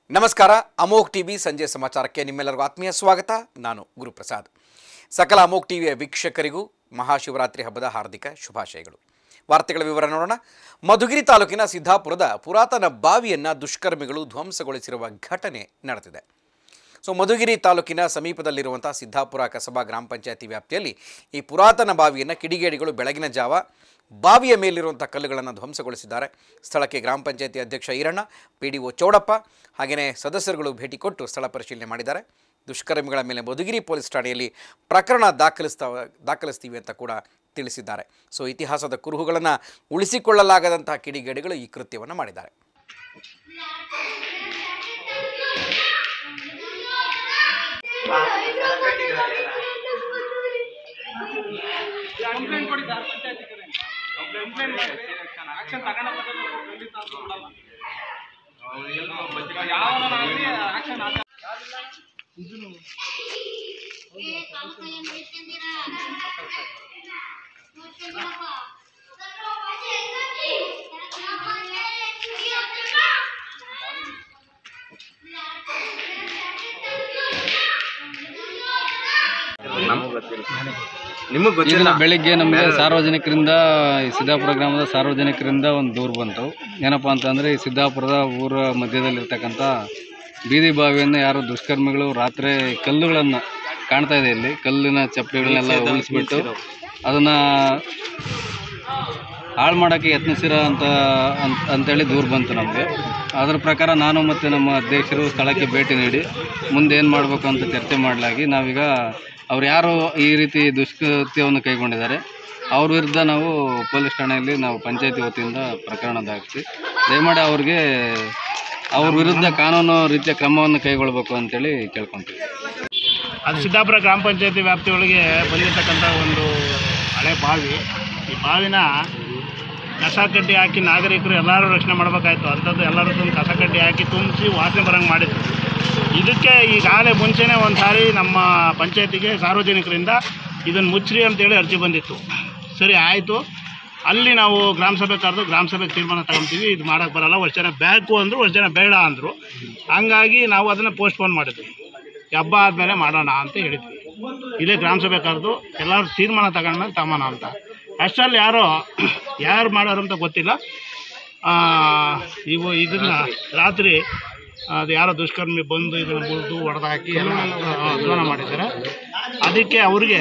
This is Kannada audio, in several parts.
ನಮಸ್ಕಾರ ಅಮೋಘ್ ಟಿವಿ ಸಂಜೆ ಸಮಾಚಾರಕ್ಕೆ ನಿಮ್ಮೆಲ್ಲರಿಗೂ ಆತ್ಮೀಯ ಸ್ವಾಗತ ನಾನು ಗುರುಪ್ರಸಾದ್ ಸಕಲ ಅಮೋಘ್ ಟಿವಿಯ ವೀಕ್ಷಕರಿಗೂ ಮಹಾಶಿವರಾತ್ರಿ ಹಬ್ಬದ ಹಾರ್ದಿಕ ಶುಭಾಶಯಗಳು ವಾರ್ತೆಗಳ ವಿವರ ನೋಡೋಣ ಮಧುಗಿರಿ ತಾಲೂಕಿನ ಸಿದ್ದಾಪುರದ ಪುರಾತನ ಬಾವಿಯನ್ನು ದುಷ್ಕರ್ಮಿಗಳು ಧ್ವಂಸಗೊಳಿಸಿರುವ ಘಟನೆ ನಡೆದಿದೆ ಸೊ ಮಧುಗಿರಿ ತಾಲೂಕಿನ ಸಮೀಪದಲ್ಲಿರುವಂಥ ಸಿದ್ದಾಪುರ ಕಸಬಾ ಗ್ರಾಮ ಪಂಚಾಯತಿ ವ್ಯಾಪ್ತಿಯಲ್ಲಿ ಈ ಪುರಾತನ ಬಾವಿಯನ್ನು ಕಿಡಿಗೇಡಿಗಳು ಬೆಳಗಿನ ಜಾವ ಬಾವಿಯ ಮೇಲಿರುವಂಥ ಕಲ್ಲುಗಳನ್ನು ಧ್ವಂಸಗೊಳಿಸಿದ್ದಾರೆ ಸ್ಥಳಕ್ಕೆ ಗ್ರಾಮ ಪಂಚಾಯತಿ ಅಧ್ಯಕ್ಷ Iranna P D O Chowdappa ಹಾಗೆಯೇ ಸದಸ್ಯರುಗಳು ಭೇಟಿ ಕೊಟ್ಟು ಸ್ಥಳ ಪರಿಶೀಲನೆ ಮಾಡಿದ್ದಾರೆ ದುಷ್ಕರ್ಮಿಗಳ ಮೇಲೆ ಮಧುಗಿರಿ ಪೊಲೀಸ್ ಠಾಣೆಯಲ್ಲಿ ಪ್ರಕರಣ ದಾಖಲಿಸ್ತಾ ದಾಖಲಿಸ್ತೀವಿ ಅಂತ ಕೂಡ ತಿಳಿಸಿದ್ದಾರೆ ಸೊ ಇತಿಹಾಸದ ಕುರುಹುಗಳನ್ನು ಉಳಿಸಿಕೊಳ್ಳಲಾಗದಂತಹ ಕಿಡಿಗೇಡಿಗಳು ಈ ಕೃತ್ಯವನ್ನು ಮಾಡಿದ್ದಾರೆ ಕಂಪ್ಲೇಂಟ್ ಕೊಡಿ ಸರ್ ಪಂಚಾಯತಿ ಕಡೆ ಕಂಪ್ಲೇಂಟ್ ಮಾಡಿ ಆಕ್ಷನ್ ತಗೊಂಡ ಖಂಡಿತ ಅಂತ ಕೊಡಲ್ಲ ಯಾವ ಆಕ್ಷನ್ ಆಗ ನಿಮಗ್ ಗೊತ್ತಿಲ್ಲ ಇದನ್ನ ಬೆಳಿಗ್ಗೆ ನಮಗೆ ಸಾರ್ವಜನಿಕರಿಂದ ಈ ಸಿದ್ದಾಪುರ ಗ್ರಾಮದ ಸಾರ್ವಜನಿಕರಿಂದ ಒಂದು ದೂರು ಬಂತು ಏನಪ್ಪ ಅಂತಂದರೆ ಈ ಸಿದ್ದಾಪುರದ ಊರ ಮಧ್ಯದಲ್ಲಿರ್ತಕ್ಕಂಥ ಬೀದಿ ಬಾವಿಯನ್ನು ಯಾರೋ ದುಷ್ಕರ್ಮಿಗಳು ರಾತ್ರಿ ಕಲ್ಲುಗಳನ್ನು ಕಾಣ್ತಾ ಇದೆ ಇಲ್ಲಿ ಕಲ್ಲಿನ ಚಪ್ಪಡಿಗಳನ್ನೆಲ್ಲ ಉಳಿಸ್ಬಿಟ್ಟು ಅದನ್ನು ಹಾಳು ಮಾಡೋಕ್ಕೆ ಯತ್ನಿಸಿರೋ ಅಂತ ಅಂತ- ಅಂತೇಳಿ ದೂರು ಬಂತು ನಮಗೆ ಅದರ ಪ್ರಕಾರ ನಾನು ಮತ್ತು ನಮ್ಮ ಅಧ್ಯಕ್ಷರು ಸ್ಥಳಕ್ಕೆ ಭೇಟಿ ನೀಡಿ ಮುಂದೆ ಏನು ಮಾಡಬೇಕು ಅಂತ ಚರ್ಚೆ ಮಾಡಲಾಗಿ ನಾವೀಗ ಅವ್ರು ಯಾರು ಈ ರೀತಿ ದುಷ್ಕೃತ್ಯವನ್ನು ಕೈಗೊಂಡಿದ್ದಾರೆ ಅವ್ರ ವಿರುದ್ಧ ನಾವು ಪೊಲೀಸ್ ಠಾಣೆಯಲ್ಲಿ ನಾವು ಪಂಚಾಯತಿ ವತಿಯಿಂದ ಪ್ರಕರಣ ದಾಖಲಿಸಿ ದಯಮಾಡಿ ಅವ್ರಿಗೆ ಅವ್ರ ವಿರುದ್ಧ ಕಾನೂನು ರೀತಿಯ ಕ್ರಮವನ್ನು ಕೈಗೊಳ್ಳಬೇಕು ಅಂತೇಳಿ ಕೇಳ್ಕೊತೀವಿ ಅದು ಸಿದ್ದಾಪುರ ಗ್ರಾಮ ಪಂಚಾಯತಿ ವ್ಯಾಪ್ತಿಯೊಳಗೆ ಬಂದಿರತಕ್ಕಂಥ ಒಂದು ಹಳೆ ಬಾವಿ ಈ ಬಾವಿನ ಕಸ ಕಡ್ಡಿ ಹಾಕಿ ನಾಗರಿಕರು ಎಲ್ಲರೂ ರಕ್ಷಣೆ ಮಾಡಬೇಕಾಯ್ತು ಅಂಥದ್ದು ಎಲ್ಲರೂ ತಂದು ಕಸ ಕಡ್ಡಿ ಹಾಕಿ ತುಂಬಿಸಿ ವಾಸನೆ ಬರಂಗೆ ಮಾಡಿದ್ರು ಇದಕ್ಕೆ ಈಗಾಗಲೇ ಮುಂಚೆನೇ ಒಂದು ಸಾರಿ ನಮ್ಮ ಪಂಚಾಯತಿಗೆ ಸಾರ್ವಜನಿಕರಿಂದ ಇದನ್ನು ಮುಚ್ಚ್ರಿ ಅಂತೇಳಿ ಅರ್ಜಿ ಬಂದಿತ್ತು ಸರಿ ಆಯಿತು ಅಲ್ಲಿ ನಾವು ಗ್ರಾಮ ಸಭೆ ಕರೆದು ಗ್ರಾಮ ಸಭೆಗೆ ತೀರ್ಮಾನ ತಗೊತೀವಿ ಇದು ಮಾಡೋಕ್ಕೆ ಬರಲ್ಲ ವರ್ಷ ಜನ ಬೇಕು ಅಂದರು ವರ್ಷ ಜನ ಬೇಡ ಅಂದರು ಹಂಗಾಗಿ ನಾವು ಅದನ್ನು ಪೋಸ್ಟ್ಪೋನ್ ಮಾಡಿದ್ವಿ ಈ ಹಬ್ಬ ಆದಮೇಲೆ ಮಾಡೋಣ ಅಂತ ಹೇಳಿದ್ವಿ ಇಲ್ಲೇ ಗ್ರಾಮ ಸಭೆ ಕರೆದು ಎಲ್ಲರೂ ತೀರ್ಮಾನ ತಗೊಂಡ್ಮೇಲೆ ತಗೋಣ ಅಂತ ಅಷ್ಟರಲ್ಲಿ ಯಾರೋ ಯಾರು ಮಾಡೋರು ಅಂತ ಗೊತ್ತಿಲ್ಲ ಆ, ಇವು ಇದನ್ನ ರಾತ್ರಿ ಅದು ಯಾರೋ ದುಷ್ಕರ್ಮಿ ಬಂದು ಇದನ್ನು ಮುರಿದು ಹೊಡೆದಾಕಿ ಎಲ್ಲ ಅಧ್ವಾನ ಮಾಡಿದ್ದಾರೆ ಅದಕ್ಕೆ ಅವ್ರಿಗೆ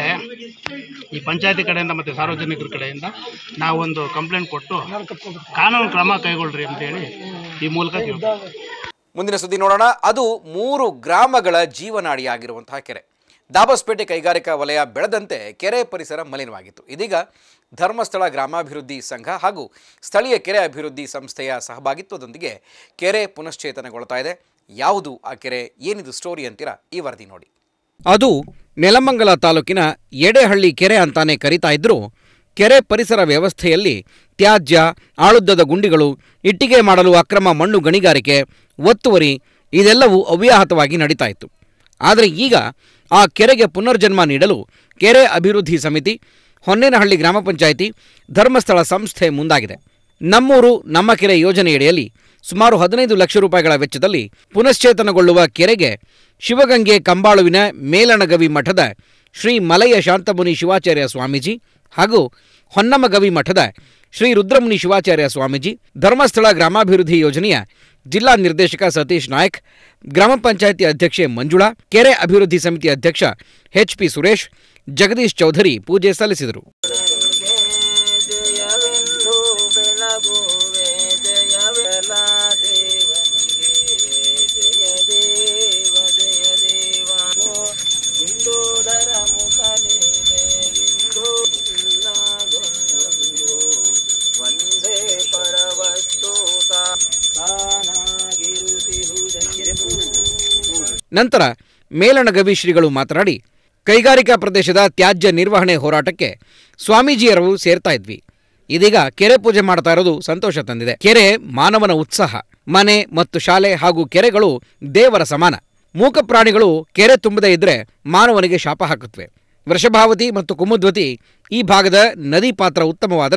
ಈ ಪಂಚಾಯತಿ ಕಡೆಯಿಂದ ಮತ್ತು ಸಾರ್ವಜನಿಕರ ಕಡೆಯಿಂದ ನಾವೊಂದು ಕಂಪ್ಲೇಂಟ್ ಕೊಟ್ಟು ಕಾನೂನು ಕ್ರಮ ಕೈಗೊಳ್ರಿ ಅಂತೇಳಿ ಈ ಮೂಲಕ ತಿಳ್ಕೊ ಮುಂದಿನ ಸುದ್ದಿ ನೋಡೋಣ ಅದು ಮೂರು ಗ್ರಾಮಗಳ ಜೀವನಾಡಿಯಾಗಿರುವಂತಹ ಕೆರೆ ದಾಬಸ್ಪೇಟೆ ಕೈಗಾರಿಕಾ ವಲಯ ಬೆಳೆದಂತೆ ಕೆರೆ ಪರಿಸರ ಮಲಿನವಾಗಿತ್ತು ಇದೀಗ ಧರ್ಮಸ್ಥಳ ಗ್ರಾಮಾಭಿವೃದ್ಧಿ ಸಂಘ ಹಾಗೂ ಸ್ಥಳೀಯ ಕೆರೆ ಅಭಿವೃದ್ಧಿ ಸಂಸ್ಥೆಯ ಸಹಭಾಗಿತ್ವದೊಂದಿಗೆ ಕೆರೆ ಪುನಶ್ಚೇತನಗೊಳ್ತಾ ಇದೆ ಯಾವುದು ಆ ಕೆರೆ ಏನಿದು ಸ್ಟೋರಿ ಅಂತೀರಾ ಈ ವರದಿ ನೋಡಿ ಅದು ನೆಲಮಂಗಲ ತಾಲೂಕಿನ ಎಡೆಹಳ್ಳಿ ಕೆರೆ ಅಂತಾನೆ ಕರೀತಾ ಇದ್ರು ಕೆರೆ ಪರಿಸರ ವ್ಯವಸ್ಥೆಯಲ್ಲಿ ತ್ಯಾಜ್ಯ ಆಳುದ್ದದ ಗುಂಡಿಗಳು ಇಟ್ಟಿಗೆ ಮಾಡಲು ಅಕ್ರಮ ಮಣ್ಣು ಗಣಿಗಾರಿಕೆ ಒತ್ತುವರಿ ಇದೆಲ್ಲವೂ ಅವ್ಯಾಹತವಾಗಿ ನಡೀತಾ ಇತ್ತು ಆದರೆ ಈಗ ಆ ಕೆರೆಗೆ ಪುನರ್ಜನ್ಮ ನೀಡಲು ಕೆರೆ ಅಭಿವೃದ್ಧಿ ಸಮಿತಿ ಹೊನ್ನೇನಹಳ್ಳಿ ಗ್ರಾಮ ಪಂಚಾಯಿತಿ ಧರ್ಮಸ್ಥಳ ಸಂಸ್ಥೆ ಮುಂದಾಗಿದೆ ನಮ್ಮೂರು ನಮ್ಮ ಕೆರೆ ಯೋಜನೆಯಡಿಯಲ್ಲಿ ಸುಮಾರು ಹದಿನೈದು ಲಕ್ಷ ರೂಪಾಯಿಗಳ ವೆಚ್ಚದಲ್ಲಿ ಪುನಶ್ಚೇತನಗೊಳ್ಳುವ ಕೆರೆಗೆ ಶಿವಗಂಗೆ ಕಂಬಾಳುವಿನ ಮೇಲಣಗವಿ ಮಠದ ಶ್ರೀ ಮಲಯ ಶಾಂತಮುನಿ ಶಿವಾಚಾರ್ಯ ಸ್ವಾಮೀಜಿ ಹಾಗೂ ಹೊನ್ನಮಗವಿ ಮಠದ ಶ್ರೀ ರುದ್ರಮುನಿ ಶಿವಾಚಾರ್ಯ ಸ್ವಾಮೀಜಿ ಧರ್ಮಸ್ಥಳ ಗ್ರಾಮಾಭಿವೃದ್ಧಿ ಯೋಜನೆಯ ಜಿಲ್ಲಾ ನಿರ್ದೇಶಕ ಸತೀಶ್ ನಾಯಕ್ ಗ್ರಾಮ ಪಂಚಾಯಿತಿ ಅಧ್ಯಕ್ಷೆ ಮಂಜುಳಾ ಕೆರೆ ಅಭಿವೃದ್ಧಿ ಸಮಿತಿ ಅಧ್ಯಕ್ಷ ಎಚ್ ಪಿ ಸುರೇಶ್ ಜಗದೀಶ್ ಚೌಧರಿ ಪೂಜೆ ಸಲ್ಲಿಸಿದರು ನಂತರ ಮೇಲಣಗವಿ ಶ್ರೀಗಳು ಮಾತನಾಡಿ ಕೈಗಾರಿಕಾ ಪ್ರದೇಶದ ತ್ಯಾಜ್ಯ ನಿರ್ವಹಣೆ ಹೋರಾಟಕ್ಕೆ ಸ್ವಾಮೀಜಿಯರು ಸೇರ್ತಾ ಇದ್ವಿ ಇದೀಗ ಕೆರೆ ಪೂಜೆ ಮಾಡ್ತಾ ಇರೋದು ಸಂತೋಷ ತಂದಿದೆ ಕೆರೆ ಮಾನವನ ಉತ್ಸಾಹ ಮನೆ ಮತ್ತು ಶಾಲೆ ಹಾಗೂ ಕೆರೆಗಳು ದೇವರ ಸಮಾನ ಮೂಕ ಪ್ರಾಣಿಗಳು ಕೆರೆ ತುಂಬದೇ ಇದ್ರೆ ಮಾನವನಿಗೆ ಶಾಪ ಹಾಕುತ್ತವೆ ವೃಷಭಾವತಿ ಮತ್ತು ಕುಮುದ್ವತಿ ಈ ಭಾಗದ ನದಿ ಪಾತ್ರ ಉತ್ತಮವಾದರೆ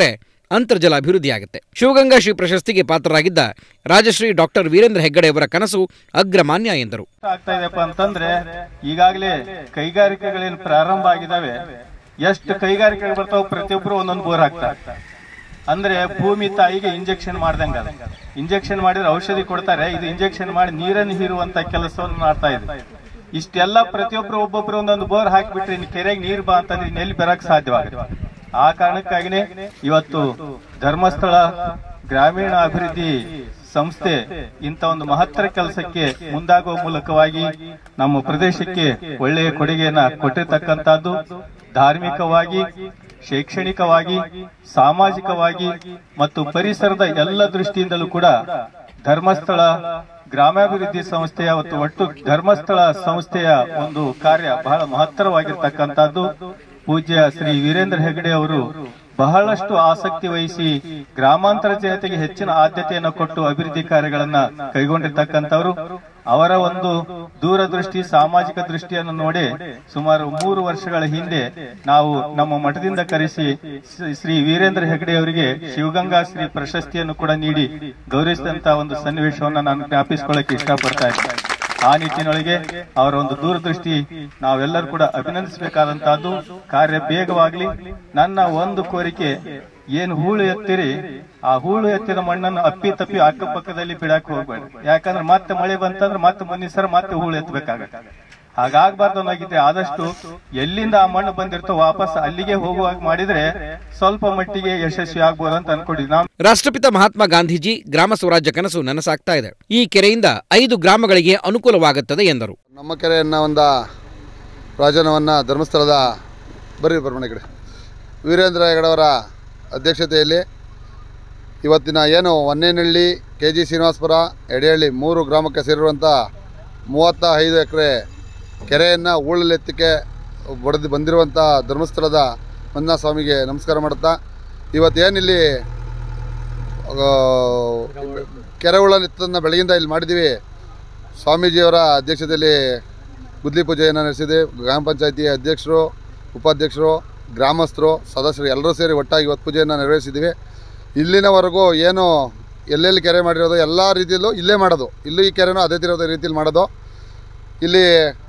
ಅಂತರ್ಜಲ ಅಭಿವೃದ್ಧಿಯಾಗುತ್ತೆ ಶಿವಗಂಗಾ ಶ್ರೀ ಪ್ರಶಸ್ತಿಗೆ ಪಾತ್ರರಾಗಿದ್ದ ರಾಜಶ್ರೀ ಡಾಕ್ಟರ್ ವೀರೇಂದ್ರ ಹೆಗ್ಗಡೆ ಅವರ ಕನಸು ಅಗ್ರಮಾನ್ಯ ಎಂದರು ಆಗ್ತಾ ಇದೆಪ್ಪ ಅಂತಂದ್ರೆ ಈಗಾಗಲೇ ಕೈಗಾರಿಕೆಗಳೇನು ಪ್ರಾರಂಭ ಆಗಿದಾವೆ ಎಷ್ಟು ಕೈಗಾರಿಕೆಗಳು ಬರ್ತಾವ ಪ್ರತಿಯೊಬ್ಬರು ಒಂದೊಂದು ಬೋರ್ ಹಾಕ್ತಾರೆ ಅಂದ್ರೆ ಭೂಮಿ ತಾಯಿಗೆ ಇಂಜೆಕ್ಷನ್ ಮಾಡ್ದಂಗ ಇಂಜೆಕ್ಷನ್ ಮಾಡಿದ್ರೆ ಔಷಧಿ ಕೊಡ್ತಾರೆ ಇದು ಇಂಜೆಕ್ಷನ್ ಮಾಡಿ ನೀರನ್ನು ಹೀರುವಂತ ಕೆಲಸವನ್ನು ಮಾಡ್ತಾ ಇದೆ ಇಷ್ಟೆಲ್ಲ ಪ್ರತಿಯೊಬ್ರು ಒಬ್ಬೊಬ್ರು ಒಂದೊಂದು ಬೋರ್ ಹಾಕಿಬಿಟ್ರೆ ಇನ್ನು ಕೆರೆಗೆ ನೀರು ಬಾ ಅಂತಂದ್ರೆ ಇನ್ನೆಲ್ಲಿ ಬರಕ್ ಸಾಧ್ಯವಾಗುತ್ತೆ ಆ ಕಾರಣಕ್ಕಾಗಿನೇ ಇವತ್ತು ಧರ್ಮಸ್ಥಳ ಗ್ರಾಮೀಣ ಅಭಿವೃದ್ಧಿ ಸಂಸ್ಥೆ ಇಂಥ ಒಂದು ಮಹತ್ತರ ಕೆಲಸಕ್ಕೆ ಮುಂದಾಗುವ ಮೂಲಕವಾಗಿ ನಮ್ಮ ಪ್ರದೇಶಕ್ಕೆ ಒಳ್ಳೆಯ ಕೊಡುಗೆಯನ್ನ ಕೊಟ್ಟಿರ್ತಕ್ಕಂಥದ್ದು ಧಾರ್ಮಿಕವಾಗಿ ಶೈಕ್ಷಣಿಕವಾಗಿ ಸಾಮಾಜಿಕವಾಗಿ ಮತ್ತು ಪರಿಸರದ ಎಲ್ಲ ದೃಷ್ಟಿಯಿಂದಲೂ ಕೂಡ ಧರ್ಮಸ್ಥಳ ಗ್ರಾಮಾಭಿವೃದ್ಧಿ ಸಂಸ್ಥೆಯ ಮತ್ತು ಒಟ್ಟು ಧರ್ಮಸ್ಥಳ ಸಂಸ್ಥೆಯ ಒಂದು ಕಾರ್ಯ ಬಹಳ ಮಹತ್ತರವಾಗಿರ್ತಕ್ಕಂಥದ್ದು ಪೂಜ್ಯ ಶ್ರೀ ವೀರೇಂದ್ರ ಹೆಗಡೆ ಅವರು ಬಹಳಷ್ಟು ಆಸಕ್ತಿ ವಹಿಸಿ ಗ್ರಾಮಾಂತರ ಜನತೆಗೆ ಹೆಚ್ಚಿನ ಆದ್ಯತೆಯನ್ನು ಕೊಟ್ಟು ಅಭಿವೃದ್ಧಿ ಕಾರ್ಯಗಳನ್ನ ಕೈಗೊಂಡಿರ್ತಕ್ಕಂಥವ್ರು ಅವರ ಒಂದು ದೂರದೃಷ್ಟಿ ಸಾಮಾಜಿಕ ದೃಷ್ಟಿಯನ್ನು ನೋಡಿ ಸುಮಾರು ಮೂರು ವರ್ಷಗಳ ಹಿಂದೆ ನಾವು ನಮ್ಮ ಮಠದಿಂದ ಕರೆಸಿ ಶ್ರೀ- ಶ್ರೀ ವೀರೇಂದ್ರ ಹೆಗಡೆ ಅವರಿಗೆ ಶಿವಗಂಗಾ ಶ್ರೀ ಪ್ರಶಸ್ತಿಯನ್ನು ಕೂಡ ನೀಡಿ ಗೌರವಿಸಿದಂತ ಒಂದು ಸನ್ನಿವೇಶವನ್ನ ನಾನು ಜ್ಞಾಪಿಸಿಕೊಳ್ಳಕ್ಕೆ ಇಷ್ಟಪಡ್ತಾ ಇದ್ದೇನೆ ಆ ನಿಟ್ಟಿನೊಳಗೆ ಅವರ ಒಂದು ದೂರದೃಷ್ಟಿ ನಾವೆಲ್ಲರೂ ಕೂಡ ಅಭಿನಂದಿಸಬೇಕಾದಂತಹದ್ದು ಕಾರ್ಯ ಬೇಗವಾಗ್ಲಿ ನನ್ನ ಒಂದು ಕೋರಿಕೆ ಏನು ಹೂಳು ಎತ್ತಿರಿ ಆ ಹೂಳು ಎತ್ತಿದ ಮಣ್ಣನ್ನು ಅಪ್ಪಿ ತಪ್ಪಿ ಅಕ್ಕಪಕ್ಕದಲ್ಲಿ ಬಿಡಾಕ್ ಹೋಗ್ಬೇಡ ಯಾಕಂದ್ರೆ ಮತ್ತೆ ಮಳೆ ಬಂತಂದ್ರೆ ಮತ್ತೆ ಮುಂದಿನ ಸಲ ಮತ್ತೆ ಹೂಳು ಎತ್ತಬೇಕಾಗತ್ತೆ ಹಾಗಾಗ್ಬಾರ್ದು ಅನ್ನೋಗಿದ್ರೆ ಆದಷ್ಟು ಎಲ್ಲಿಂದ ಆ ಮಣ್ಣು ಬಂದಿರ್ತೋ ವಾಪಸ್ ಅಲ್ಲಿಗೆ ಹೋಗುವಾಗ ಮಾಡಿದ್ರೆ ಸ್ವಲ್ಪ ಮಟ್ಟಿಗೆ ಯಶಸ್ವಿ ಆಗ್ಬೋದು ಅಂತ ಅನ್ಕೊಂಡಿದ್ವಿ ನಾವು ರಾಷ್ಟ್ರಪಿತ ಮಹಾತ್ಮ ಗಾಂಧೀಜಿ ಗ್ರಾಮ ಸ್ವರಾಜ್ಯ ಕನಸು ನನಸಾಗ್ತಾ ಇದೆ ಈ ಕೆರೆಯಿಂದ ಐದು ಗ್ರಾಮಗಳಿಗೆ ಅನುಕೂಲವಾಗುತ್ತದೆ ಎಂದರು ನಮ್ಮ ಕೆರೆಯನ್ನು ಒಂದು ರಾಜನವನ್ನು ಧರ್ಮಸ್ಥಳದ ಬರ್ರಿ ಬರ್ಮಣ ಕಡೆ ವೀರೇಂದ್ರ ಹೆಗಡವರ ಅಧ್ಯಕ್ಷತೆಯಲ್ಲಿ ಇವತ್ತಿನ ಏನು ಹೊನ್ನೇನಹಳ್ಳಿ ಕೆ ಜಿ ಶ್ರೀನಿವಾಸಪುರ ಎಡೆಹಳ್ಳಿ ಮೂರು ಗ್ರಾಮಕ್ಕೆ ಸೇರಿರುವಂಥ ಮೂವತ್ತ ಐದು ಎಕರೆ ಕೆರೆಯನ್ನು ಊಳಲೆತ್ತಕ್ಕೆ ಬಡ್ದು ಬಂದಿರುವಂಥ ಧರ್ಮಸ್ಥಳದ ಮಂಜುನಾಥ ಸ್ವಾಮಿಗೆ ನಮಸ್ಕಾರ ಮಾಡುತ್ತಾ ಇವತ್ತೇನಿಲ್ಲಿ ಆ, ಕೆರೆ ಉಳಲೆತ್ತನ್ನು ಬೆಳಗಿಂದ ಇಲ್ಲಿ ಮಾಡಿದ್ದೀವಿ ಸ್ವಾಮೀಜಿಯವರ ಅಧ್ಯಕ್ಷತೆಯಲ್ಲಿ ಗುದ್ಲಿ ಪೂಜೆಯನ್ನು ನಡೆಸಿದೆ ಗ್ರಾಮ ಪಂಚಾಯತಿ ಅಧ್ಯಕ್ಷರು ಉಪಾಧ್ಯಕ್ಷರು ಗ್ರಾಮಸ್ಥರು ಸದಸ್ಯರು ಎಲ್ಲರೂ ಸೇರಿ ಒಟ್ಟಾಗಿ ಇವತ್ತು ಪೂಜೆಯನ್ನು ನೆರವೇರಿಸಿದ್ದೀವಿ ಇಲ್ಲಿನವರೆಗೂ ಏನು ಎಲ್ಲೆಲ್ಲಿ ಕೆರೆ ಮಾಡಿರೋದು ಎಲ್ಲ ರೀತಿಯಲ್ಲೂ ಇಲ್ಲೇ ಮಾಡೋದು ಇಲ್ಲೂ ಈ ಕೆರೆನೂ ಅದೇ ತಿರೋದ ರೀತಿಯಲ್ಲಿ ಮಾಡೋದು ಇಲ್ಲಿ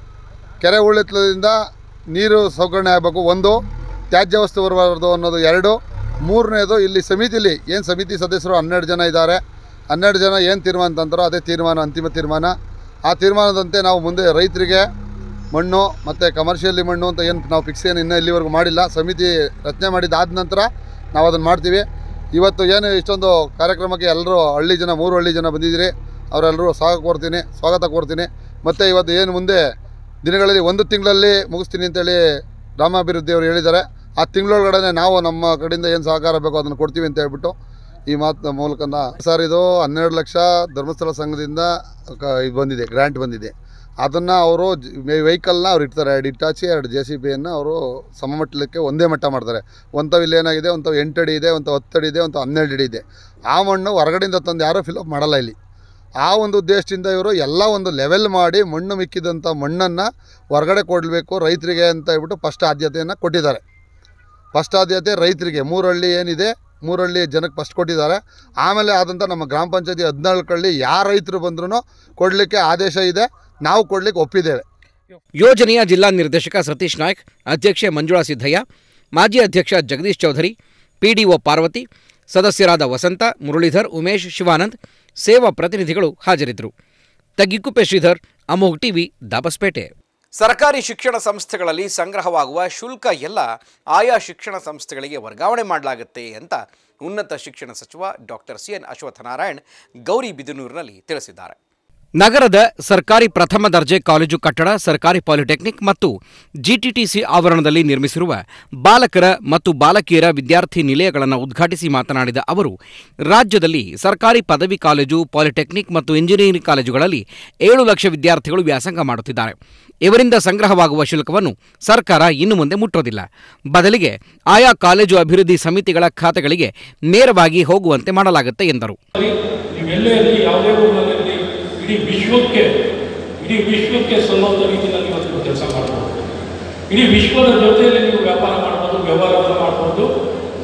ಕೆರೆ ಉಳಿತದಿಂದ ನೀರು ಸೌಕರಣೆ ಆಗಬೇಕು ಒಂದು ತ್ಯಾಜ್ಯ ವಸ್ತು ಬರಬಾರ್ದು ಅನ್ನೋದು ಎರಡು ಮೂರನೇದು ಇಲ್ಲಿ ಸಮಿತಿಲಿ ಏನು ಸಮಿತಿ ಸದಸ್ಯರು ಹನ್ನೆರಡು ಜನ ಇದ್ದಾರೆ ಹನ್ನೆರಡು ಜನ ಏನು ತೀರ್ಮಾನ ತಂತಾರೋ ಅದೇ ತೀರ್ಮಾನ ಅಂತಿಮ ತೀರ್ಮಾನ ಆ ತೀರ್ಮಾನದಂತೆ ನಾವು ಮುಂದೆ ರೈತರಿಗೆ ಮಣ್ಣು ಮತ್ತು ಕಮರ್ಷಿಯಲಿ ಮಣ್ಣು ಅಂತ ಏನು ನಾವು ಫಿಕ್ಸ್ ಏನು ಇನ್ನೂ ಇಲ್ಲಿವರೆಗೂ ಮಾಡಿಲ್ಲ ಸಮಿತಿ ರಚನೆ ಮಾಡಿದ್ದಾದ ನಂತರ ನಾವು ಅದನ್ನು ಮಾಡ್ತೀವಿ ಇವತ್ತು ಏನು ಇಷ್ಟೊಂದು ಕಾರ್ಯಕ್ರಮಕ್ಕೆ ಎಲ್ಲರೂ ಹಳ್ಳಿ ಜನ ಮೂರು ಹಳ್ಳಿ ಜನ ಬಂದಿದ್ದೀರಿ ಅವರೆಲ್ಲರೂ ಸ್ವಾಗತ ಕೋರ್ತೀನಿ ಸ್ವಾಗತ ಕೋರ್ತೀನಿ ಮತ್ತು ಇವತ್ತು ಏನು ಮುಂದೆ ದಿನಗಳಲ್ಲಿ ಒಂದು ತಿಂಗಳಲ್ಲಿ ಮುಗಿಸ್ತೀನಿ ಅಂತೇಳಿ ಗ್ರಾಮಾಭಿವೃದ್ಧಿ ಅವರು ಹೇಳಿದ್ದಾರೆ ಆ ತಿಂಗಳೊಳಗಡೆ ನಾವು ನಮ್ಮ ಕಡೆಯಿಂದ ಏನು ಸಹಕಾರ ಬೇಕೋ ಅದನ್ನು ಕೊಡ್ತೀವಿ ಅಂತ ಹೇಳ್ಬಿಟ್ಟು ಈ ಮಾತು ಮೂಲಕ ಸರ್ ಇದು ಹನ್ನೆರಡು ಲಕ್ಷ ಧರ್ಮಸ್ಥಳ ಸಂಘದಿಂದ ಕ- ಇದು ಬಂದಿದೆ ಗ್ರ್ಯಾಂಟ್ ಬಂದಿದೆ ಅದನ್ನು ಅವರು ವೆಹಿಕಲ್ನ ಅವ್ರು ಇಡ್ತಾರೆ ಎರಡು ಇಟ್ಟಾಚಿ ಎರಡು ಜೆ ಸಿ ಬಿಯನ್ನು ಅವರು ಸಮಮಟ್ಟಕ್ಕೆ ಒಂದೇ ಮಟ್ಟ ಮಾಡ್ತಾರೆ ಒಂಥವು ಇಲ್ಲಿ ಏನಾಗಿದೆ ಒಂಥವು ಎಂಟು ಅಡಿ ಇದೆ ಒಂದು ಹತ್ತು ಅಡಿ ಇದೆ ಒಂದು ಹನ್ನೆರಡು ಅಡಿ ಇದೆ ಆ ಮಣ್ಣು ಹೊರಗಡೆಯಿಂದ ತಂದು ಯಾರೂ ಫಿಲಪ್ ಮಾಡಲ್ಲ ಇಲ್ಲಿ ಆ ಒಂದು ಉದ್ದೇಶದಿಂದ ಇವರು ಎಲ್ಲ ಒಂದು ಲೆವೆಲ್ ಮಾಡಿ ಮಣ್ಣು ಮಿಕ್ಕಿದಂಥ ಮಣ್ಣನ್ನು ಹೊರಗಡೆ ಕೊಡಬೇಕು ರೈತರಿಗೆ ಅಂತ ಹೇಳ್ಬಿಟ್ಟು ಫಸ್ಟ್ ಆದ್ಯತೆಯನ್ನು ಕೊಟ್ಟಿದ್ದಾರೆ ಫಸ್ಟ್ ಆದ್ಯತೆ ರೈತರಿಗೆ ಮೂರಹಳ್ಳಿ ಏನಿದೆ ಮೂರಹಳ್ಳಿ ಜನಕ್ಕೆ ಫಸ್ಟ್ ಕೊಟ್ಟಿದ್ದಾರೆ ಆಮೇಲೆ ಆದಂಥ ನಮ್ಮ ಗ್ರಾಮ ಪಂಚಾಯತಿ ಹದಿನಾಲ್ಕಳ್ಳಿ ಯಾರು ರೈತರು ಬಂದ್ರೂ ಕೊಡಲಿಕ್ಕೆ ಆದೇಶ ಇದೆ ನಾವು ಕೊಡಲಿಕ್ಕೆ ಒಪ್ಪಿದ್ದೇವೆ ಯೋಜನೆಯ ಜಿಲ್ಲಾ ನಿರ್ದೇಶಕ ಸತೀಶ್ ನಾಯ್ಕ್ ಅಧ್ಯಕ್ಷೆ ಮಂಜುಳಾ ಸಿದ್ದಯ್ಯ ಮಾಜಿ ಅಧ್ಯಕ್ಷ ಜಗದೀಶ್ ಚೌಧರಿ ಪಿಡಿಒ ಪಾರ್ವತಿ ಸದಸ್ಯರಾದ ವಸಂತ ಮುರಳೀಧರ್ ಉಮೇಶ್ ಶಿವಾನಂದ್ ಸೇವಾ ಪ್ರತಿನಿಧಿಗಳು ಹಾಜರಿದ್ದರು ತಗ್ಗಿಕುಪ್ಪೆ ಶ್ರೀಧರ್ ಅಮೋಘ್ ಟಿವಿ ದಾಬಸ್ಪೇಟೆ ಸರ್ಕಾರಿ ಶಿಕ್ಷಣ ಸಂಸ್ಥೆಗಳಲ್ಲಿ ಸಂಗ್ರಹವಾಗುವ ಶುಲ್ಕ ಎಲ್ಲ ಆಯಾ ಶಿಕ್ಷಣ ಸಂಸ್ಥೆಗಳಿಗೆ ವರ್ಗಾವಣೆ ಮಾಡಲಾಗುತ್ತೆ ಅಂತ ಉನ್ನತ ಶಿಕ್ಷಣ ಸಚಿವ ಡಾಕ್ಟರ್ ಸಿ ಎನ್ ಅಶ್ವತ್ಥನಾರಾಯಣ್ ಗೌರಿಬಿದನೂರಿನಲ್ಲಿ ತಿಳಿಸಿದ್ದಾರೆ ನಗರದ ಸರ್ಕಾರಿ ಪ್ರಥಮ ದರ್ಜೆ ಕಾಲೇಜು ಕಟ್ಟಡ ಸರ್ಕಾರಿ ಪಾಲಿಟೆಕ್ನಿಕ್ ಮತ್ತು ಜಿಟಿಟಿಸಿ ಆವರಣದಲ್ಲಿ ನಿರ್ಮಿಸಿರುವ ಬಾಲಕರ ಮತ್ತು ಬಾಲಕಿಯರ ವಿದ್ಯಾರ್ಥಿ ನಿಲಯಗಳನ್ನು ಉದ್ಘಾಟಿಸಿ ಮಾತನಾಡಿದ ಅವರು ರಾಜ್ಯದಲ್ಲಿ ಸರ್ಕಾರಿ ಪದವಿ ಕಾಲೇಜು ಪಾಲಿಟೆಕ್ನಿಕ್ ಮತ್ತು ಇಂಜಿನಿಯರಿಂಗ್ ಕಾಲೇಜುಗಳಲ್ಲಿ ಏಳು ಲಕ್ಷ ವಿದ್ಯಾರ್ಥಿಗಳು ವ್ಯಾಸಂಗ ಮಾಡುತ್ತಿದ್ದಾರೆ ಇವರಿಂದ ಸಂಗ್ರಹವಾಗುವ ಶುಲ್ಕವನ್ನು ಸರ್ಕಾರ ಇನ್ನು ಮುಂದೆ ಮುಟ್ಟೋದಿಲ್ಲ ಬದಲಿಗೆ ಆಯಾ ಕಾಲೇಜು ಅಭಿವೃದ್ಧಿ ಸಮಿತಿಗಳ ಖಾತೆಗಳಿಗೆ ನೇರವಾಗಿ ಹೋಗುವಂತೆ ಮಾಡಲಾಗುತ್ತೆ ಎಂದರು ನೀವೆಲ್ಲೇ ಇರಲಿ ಯಾವುದೇ ಊರಿನಲ್ಲಿ ಇಡೀ ವಿಶ್ವಕ್ಕೆ ಇಡೀ ವಿಶ್ವಕ್ಕೆ ಸಲ್ಲೋದ ರೀತಿಯಲ್ಲಿ ಇವತ್ತು ಕೆಲಸ ಮಾಡ್ಬೋದು ಇಡೀ ವಿಶ್ವದ ಜೊತೆಯಲ್ಲಿ ನೀವು ವ್ಯಾಪಾರ ಮಾಡ್ಬೋದು ವ್ಯವಹಾರವನ್ನು ಮಾಡ್ಬೋದು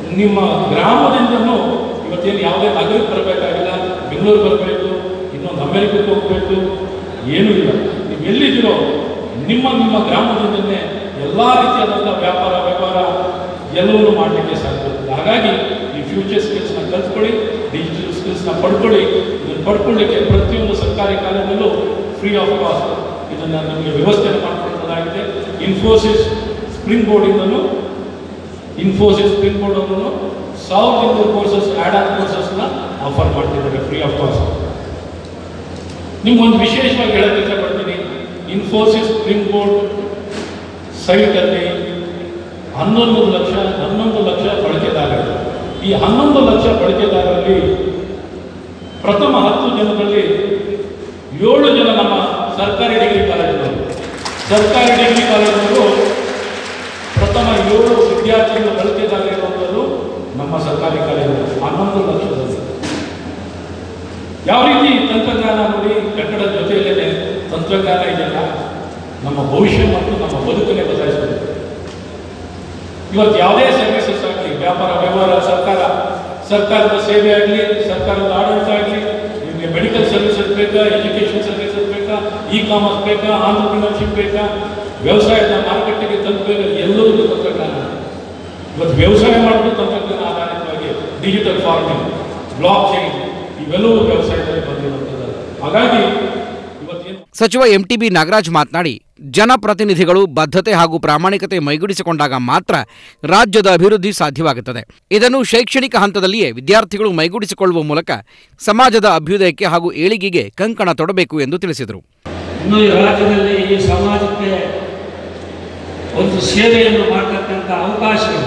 ನಿಮ್ಮ ಗ್ರಾಮದಿಂದನೂ ಇವತ್ತೇನು ಯಾವುದೇ ನಗರಕ್ಕೆ ಬರಬೇಕಾಗಿಲ್ಲ ಬೆಂಗಳೂರು ಬರಬೇಕು ಇನ್ನೊಂದು ಅಮೆರಿಕಕ್ಕೆ ಹೋಗಬೇಕು ಏನೂ ಇಲ್ಲ ನೀವು ಎಲ್ಲಿದ್ದೀರೋ ನಿಮ್ಮ ನಿಮ್ಮ ಗ್ರಾಮದಿಂದಲೇ ಎಲ್ಲ ರೀತಿಯಾದಂಥ ವ್ಯಾಪಾರ ವ್ಯವಹಾರ ಎಲ್ಲವನ್ನೂ ಮಾಡಲಿಕ್ಕೆ ಸಾಧ್ಯ ಆಗ್ತದೆ ಹಾಗಾಗಿ ಈ ಫ್ಯೂಚರ್ ಸ್ಕಿಲ್ಸ್ನ ಕಲ್ತ್ಕೊಳ್ಳಿ ಡಿಜಿಟಲ್ ಸ್ಕಿಲ್ಸ್ನ ಪಡ್ಕೊಳ್ಳಿ ಇದನ್ನು ಪಡ್ಕೊಳ್ಳಿಕ್ಕೆ ಪ್ರತಿಯೊಂದು ಸರ್ಕಾರಿ ಕಾಲೇಜಲ್ಲೂ ಫ್ರೀ ಆಫ್ ಕಾಸ್ಟ್ ಇದನ್ನು ನಮಗೆ ವ್ಯವಸ್ಥೆಯನ್ನು ಮಾಡಿಕೊಡ್ತದಾಗಿದೆ ಇನ್ಫೋಸಿಸ್ ಸ್ಪ್ರಿಂಗ್ ಬೋರ್ಡಿಂದಲೂ ಇನ್ಫೋಸಿಸ್ ಸ್ಪ್ರಿಂಗ್ ಬೋರ್ಡ್ ಅವರು ಸಾವಿರದ ಇನ್ನೂರು ಕೋರ್ಸಸ್ ಆ್ಯಡ್ ಆನ್ ಕೋರ್ಸಸ್ನ ಆಫರ್ ಮಾಡ್ತಿದ್ದಾರೆ ಫ್ರೀ ಆಫ್ ಕಾಸ್ಟ್ ನಿಮ್ಗೊಂದು ವಿಶೇಷವಾಗಿ ಹೇಳಕ್ಕೆ ಇಷ್ಟಪಡ್ತೀನಿ ಇನ್ಫೋಸಿಸ್ ಸ್ಪ್ರಿಂಗ್ ಬೋರ್ಡ್ ಸೈಟಲ್ಲಿ ಹನ್ನೊಂದು ಲಕ್ಷ ಹನ್ನೊಂದು ಲಕ್ಷ ಬಳಕೆದಾರರು ಈ ಹನ್ನೊಂದು ಲಕ್ಷ ಬಳಕೆದಾರರಲ್ಲಿ ಪ್ರಥಮ ಹತ್ತು ಜನರಲ್ಲಿ ಏಳು ಜನ ನಮ್ಮ ಸರ್ಕಾರಿ ಡಿಗ್ರಿ ಕಾಲೇಜಿನವರು ಸರ್ಕಾರಿ ಡಿಗ್ರಿ ಕಾಲೇಜಿನವರು ಪ್ರಥಮ ಏಳು ವಿದ್ಯಾರ್ಥಿಗಳ ಬಳಕೆದಾರರಿರುವಂಥದ್ದು ನಮ್ಮ ಸರ್ಕಾರಿ ಕಾಲೇಜು ಹನ್ನೊಂದು ಲಕ್ಷದಲ್ಲಿ ಯಾವ ರೀತಿ ತಂತ್ರಜ್ಞಾನ ನೋಡಿ ಕಟ್ಟಡದ ಜೊತೆಯಲ್ಲೇ ತಂತ್ರಜ್ಞಾನ ಇದೆಯಲ್ಲ ನಮ್ಮ ಭವಿಷ್ಯ ಮತ್ತು ನಮ್ಮ ಬದುಕನ್ನೇ ಬದಲಾಯಿಸಬೇಕು ಇವತ್ತು ಯಾವುದೇ ಸರ್ವಿಸಸ್ ಆಗಲಿ ವ್ಯಾಪಾರ ವ್ಯವಹಾರ ಸರ್ಕಾರ ಸರ್ಕಾರದ ಸೇವೆ ಆಗಲಿ ಸರ್ಕಾರದ ಆಡಳಿತ ಆಗಲಿ ನಿಮಗೆ ಮೆಡಿಕಲ್ ಸರ್ವಿಸಸ್ ಬೇಕಾ ಎಜುಕೇಷನ್ ಸರ್ವಿಸಸ್ ಬೇಕಾ ಇ ಕಾಮರ್ಸ್ ಬೇಕಾ ಆಂಟ್ರಪ್ರಿನರ್ಶಿಪ್ ಬೇಕಾ ವ್ಯವಸಾಯದ ಮಾರುಕಟ್ಟೆಗೆ ತಲುಪಬೇಕಾ ಎಲ್ಲದಕ್ಕೂ ತಂತ್ರಜ್ಞಾನ ಇವತ್ತು ವ್ಯವಸಾಯ ಮಾಡೋದು ತಂತ್ರಜ್ಞಾನ ಆಧಾರಿತವಾಗಿ ಡಿಜಿಟಲ್ ಫಾರ್ಮಿಂಗ್ ಬ್ಲಾಕ್ ಚೈನ್ ಇವೆಲ್ಲವೂ ವ್ಯವಸಾಯದಲ್ಲಿ ಬಂದಿರುವಂಥದ್ದು ಹಾಗಾಗಿ ಇವತ್ತೇನು ಸಚಿವ ಎಂಟಿಬಿ ನಾಗರಾಜ್ ಮಾತನಾಡಿ ಜನಪ್ರತಿನಿಧಿಗಳು ಬದ್ಧತೆ ಹಾಗೂ ಪ್ರಾಮಾಣಿಕತೆ ಮೈಗೂಡಿಸಿಕೊಂಡಾಗ ಮಾತ್ರ ರಾಜ್ಯದ ಅಭಿವೃದ್ಧಿ ಸಾಧ್ಯವಾಗುತ್ತದೆ ಇದನ್ನು ಶೈಕ್ಷಣಿಕ ಹಂತದಲ್ಲಿಯೇ ವಿದ್ಯಾರ್ಥಿಗಳು ಮೈಗೂಡಿಸಿಕೊಳ್ಳುವ ಮೂಲಕ ಸಮಾಜದ ಅಭ್ಯುದಯಕ್ಕೆ ಹಾಗೂ ಏಳಿಗೆಗೆ ಕಂಕಣ ತೊಡಬೇಕು ಎಂದು ತಿಳಿಸಿದರು ಇನ್ನು ಈ ರಾಜ್ಯದಲ್ಲಿ ಈ ಸಮಾಜಕ್ಕೆ ಒಂದು ಸೇವೆಯನ್ನು ಮಾಡತಕ್ಕಂಥ ಅವಕಾಶಗಳು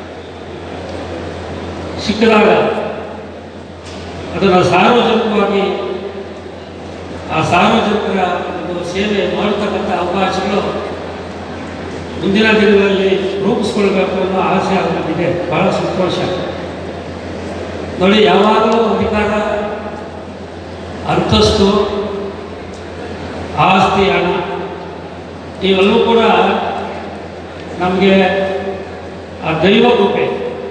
ಸಿಕ್ಕಿದಾಗ ಅದನ್ನು ಸಾರ್ವಜನಿಕವಾಗಿ ಆ ಸಾರ್ವಜನಿಕರ ಒಂದು ಸೇವೆ ಮಾಡತಕ್ಕಂಥ ಅವಕಾಶಗಳು ಮುಂದಿನ ದಿನಗಳಲ್ಲಿ ರೂಪಿಸ್ಕೊಳ್ಬೇಕು ಅನ್ನೋ ಆಸೆ ಅವರಿಗಿದೆ ಬಹಳ ಸಂತೋಷ ನೋಡಿ ಯಾವಾಗಲೂ ಅಧಿಕಾರ ಅಂತಸ್ತು ಆಸ್ತಿ ಹಣ ಇವೆಲ್ಲವೂ ಕೂಡ ನಮಗೆ ಆ ದೈವ ಕೃಪೆ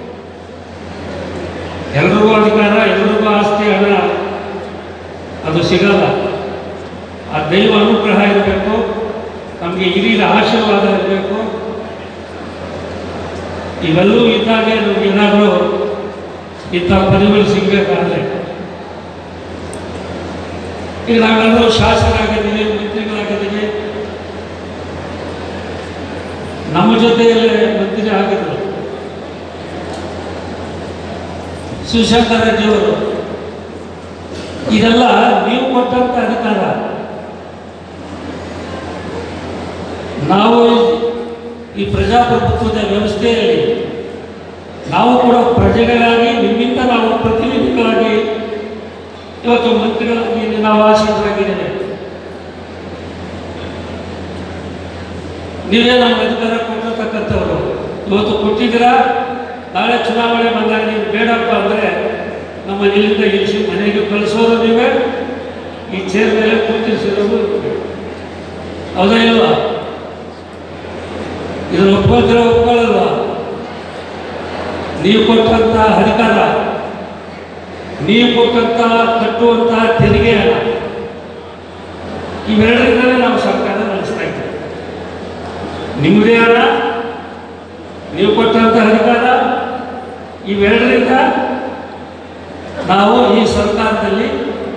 ಎಲ್ರಿಗೂ ಅಧಿಕಾರ ಎಲ್ರಿಗೂ ಆಸ್ತಿ ಹಣ ಅದು ಸಿಗಲ್ಲ ಆ ದೈವ ಅನುಗ್ರಹ ಇರಬೇಕು ನಮಗೆ ಹಿರಿಯರ ಆಶೀರ್ವಾದ ಇರಬೇಕು ಇವೆಲ್ಲವೂ ಇದ್ದಾಗೆ ನಮ್ಗೆ ಏನಾದರೂ ಇಂಥ ಪದವಿಗಳು ಸಿಗಬೇಕಾದ್ರೆ ಈಗ ನಾವೆಲ್ಲರೂ ಶಾಸಕರಾಗಿದ್ದೀವಿ ಮಂತ್ರಿಗಳಾಗಿದ್ದೀವಿ ನಮ್ಮ ಜೊತೆಯಲ್ಲೇ ಮಂತ್ರಿ ಆಗಿದ್ರು ಶಿವಶಂಕರ ರೆಡ್ಡಿಯವರು ಇದೆಲ್ಲ ನೀವು ಕೊಟ್ಟಂತ ಅಧಿಕಾರ ನಾವು ಈ ಪ್ರಜಾಪ್ರಭುತ್ವದ ವ್ಯವಸ್ಥೆಯಲ್ಲಿ ನಾವು ಕೂಡ ಪ್ರಜೆಗಳಾಗಿ ನಿಮ್ಮಿಂದ ನಾವು ಪ್ರತಿನಿಧಿಗಳಾಗಿ ಇವತ್ತು ಮಂತ್ರಿಗಳಾಗಿ ನಾವು ಆಶೀರ್ವರಾಗಿದ್ದೇವೆ ನೀವೇ ನಮ್ಮ ಅಧಿಕಾರ ಕೊಟ್ಟಿರ್ತಕ್ಕಂಥವ್ರು ಇವತ್ತು ಕೊಟ್ಟಿದ್ದೀರಾ ನಾಳೆ ಚುನಾವಣೆ ಬಂದಾಗ ನೀವು ಬೇಡಪ್ಪ ಅಂದರೆ ನಮ್ಮ ಇಲ್ಲಿಂದ ಇಳಿಸಿ ಮನೆಗೆ ಕಳಿಸೋರು ನೀವೇ ಈ ಚೇರ್ ಮೇಲೆ ಕೂತಿರಿಸಿರೋದು ನೀವೇ. ಹೌದಾ ಇಲ್ವಾ ಇದನ್ನು ಒಪ್ಕೊಳ್ತೀರ ಒಪ್ಕೊಳ್ಳಲ್ವಾ ನೀವು ಕೊಟ್ಟಂತ ಅಧಿಕಾರ ನೀವು ಕೊಟ್ಟಂತ ಕಟ್ಟುವಂತ ತೆರಿಗೆ ಹಣ ಇವೆರಡರಿಂದಲೇ ನಾವು ಸರ್ಕಾರ ನಡೆಸ್ತಾ ಇದ್ದೇವೆ ನಿಮ್ಮದೇ ಹಣ ನೀವು ಕೊಟ್ಟಂತ ಅಧಿಕಾರ ಇವೆರಡರಿಂದ ನಾವು ಈ ಸರ್ಕಾರದಲ್ಲಿ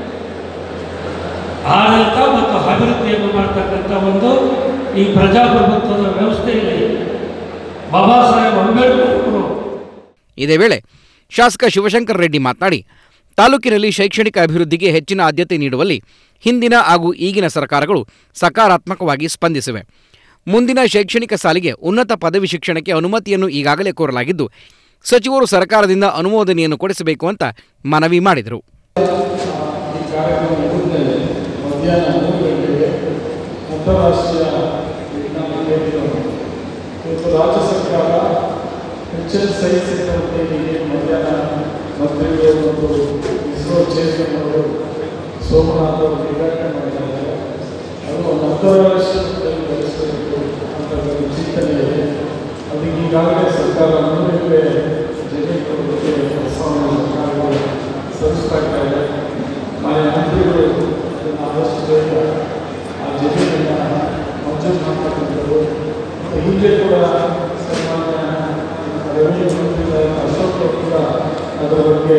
ಆಡಳಿತ ಮತ್ತು ಅಭಿವೃದ್ಧಿಯನ್ನು ಮಾಡ್ತಕ್ಕಂಥ ಒಂದು ಈ ಪ್ರಜಾಪ್ರಭುತ್ವದ ವ್ಯವಸ್ಥೆಯಲ್ಲಿ ಬಾಬಾ ಸಾಹೇಬ್ ಅಂಬೇಡ್ಕರ್ ಅವರು ಇದೇ ವೇಳೆ ಶಾಸಕ ಶಿವಶಂಕರ ರೆಡ್ಡಿ ಮಾತನಾಡಿ ತಾಲೂಕಿನಲ್ಲಿ ಶೈಕ್ಷಣಿಕ ಅಭಿವೃದ್ಧಿಗೆ ಹೆಚ್ಚಿನ ಆದ್ಯತೆ ನೀಡುವಲ್ಲಿ ಹಿಂದಿನ ಹಾಗೂ ಈಗಿನ ಸರ್ಕಾರಗಳು ಸಕಾರಾತ್ಮಕವಾಗಿ ಸ್ಪಂದಿಸಿವೆ ಮುಂದಿನ ಶೈಕ್ಷಣಿಕ ಸಾಲಿಗೆ ಉನ್ನತ ಪದವಿ ಶಿಕ್ಷಣಕ್ಕೆ ಅನುಮತಿಯನ್ನು ಈಗಾಗಲೇ ಕೋರಲಾಗಿದ್ದು ಸಚಿವರು ಸರ್ಕಾರದಿಂದ ಅನುಮೋದನೆಯನ್ನು ಕೊಡಿಸಬೇಕು ಅಂತ ಮನವಿ ಮಾಡಿದರು ಈ ಕಾರ್ಯಕ್ರಮ ಮುಗಿದ್ಮೇಲೆ ಮಧ್ಯಾಹ್ನ ಮೂರು ಗಂಟೆಗೆ ಅಂತಾರಾಷ್ಟ್ರೀಯ ವಿಜ್ಞಾನ ವೇದಿಕೆಯನ್ನು ಇವತ್ತು ರಾಜ್ಯ ಸರ್ಕಾರ ಎಚ್ ಎಲ್ ಸೈನ್ಸ್ ಸೆಂಟರ್ ವೇದಿಕೆ ಮಧ್ಯಾಹ್ನ ಮಂತ್ರಿಗಳು ಮತ್ತು ಇಸ್ರೋ ಚೇರ್ಮನ್ ಅವರು ಸೋಮನಾಥ್ ಅವರು ಉದ್ಘಾಟನೆ ಮಾಡಿದ್ದಾರೆ ಅದು ಒಂದು ಅಂತಾರಾಷ್ಟ್ರೀಯ ಮಟ್ಟದಲ್ಲಿ ಬೆಳೆಸಬೇಕು ಅಂತ ಒಂದು ಚಿಂತನೆ ಇದೆ ಅದಕ್ಕೆ ಈಗಾಗಲೇ ಸರ್ಕಾರ ಮೂರುವರೆ ಜಮೀನುಗಳ ಬಗ್ಗೆ ಪ್ರಸ್ತಾವನೆ ಸರ್ಕಾರಗಳು ಸಲ್ಲಿಸ್ತಾ ಇದ್ದಾರೆ ಮಾನ್ಯ ಮಂತ್ರಿಗಳು ಇದನ್ನು ಆದಷ್ಟು ಬೇಗ ಆ ಜಮೀನನ್ನು ಮಂಜೂರು ಮಾಡ್ತಕ್ಕಂಥದ್ದು ಮತ್ತು ಹಿಂದೆ ಕೂಡ ಸನ್ಮಾನ್ಯ ರೆವಿನ್ಯೂ ಮಂತ್ರಿಗಳಾದ ಅಶೋಕ್ ಅವರು ಕೂಡ ಅದರ ಬಗ್ಗೆ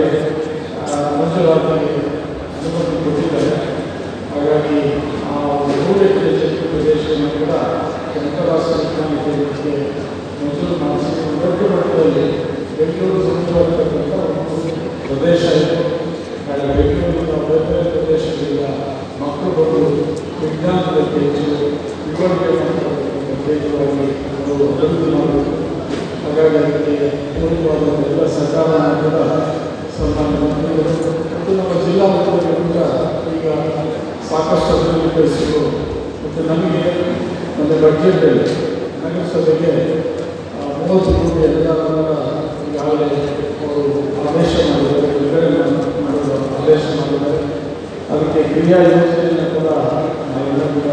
ಆ, ಮಂಜೂರಾತಿ ಅನುಮತಿ ಕೊಟ್ಟಿದ್ದಾರೆ ಹಾಗಾಗಿ ಆ ಒಂದು ನೂರು ಎಕರೆ ಜಮೀನು ಪ್ರದೇಶವನ್ನು ಕೂಡ ಅಂತಾರಾಷ್ಟ್ರೀಯ ವಿಜ್ಞಾನಕ್ಕೆ ಮಂಜೂರು ಮಾಡಿಸಿ ದೊಡ್ಡ ಮಟ್ಟದಲ್ಲಿ ಬೆಂಗಳೂರು ಸಮುದ್ರವಾಗಿರ್ತಕ್ಕಂಥ ಒಂದು ಪ್ರದೇಶ ಇದೆ ಹಾಗೆ ಬೆಂಗಳೂರಿನ ಬೇರೆ ಬೇರೆ ಪ್ರದೇಶಗಳಿಂದ ಮಕ್ಕಳು ಬಂದು ವಿಜ್ಞಾನದಲ್ಲಿ ಹೆಚ್ಚು ತಿಳುವಳಿಕೆ ಮಾಡ್ತಕ್ಕಂಥ ಕೇಂದ್ರವಾಗಿ ಅವರು ಅಭಿವೃದ್ಧಿ ಮಾಡಬೇಕು ಹಾಗಾಗಿ ಅದಕ್ಕೆ ಪೂರ್ವವಾದ ಎಲ್ಲ ಸಹಕಾರವನ್ನು ಕೂಡ ಸನ್ಮಾನ್ಯ ಮಂತ್ರಿಗಳು ಮತ್ತು ನಮ್ಮ ಜಿಲ್ಲಾ ಮಟ್ಟದಲ್ಲಿ ಕೂಡ ಈಗ ಸಾಕಷ್ಟು ಅಭಿವೃದ್ಧಿಪಡಿಸಿದ್ರು ಮತ್ತು ನಮಗೆ ನಮ್ಮ ಬಡ್ಜೆಟಲ್ಲಿ ನಗರಸಭೆಗೆ ಆ, ಮೂವತ್ತು ಕೋಟಿ ಅನುದಾನವನ್ನು ಈಗಾಗಲೇ ಅವರು ಆದೇಶ ಮಾಡಿದ್ದಾರೆ ಬಿಡುಗಡೆ ಮಾಡಿ- ಮಾಡಲು ಆದೇಶ ಮಾಡಿದ್ದಾರೆ ಅದಕ್ಕೆ ಕ್ರಿಯಾ ಯೋಜನೆಯನ್ನು ಕೂಡ ನಾವೆಲ್ಲ ಕೂಡ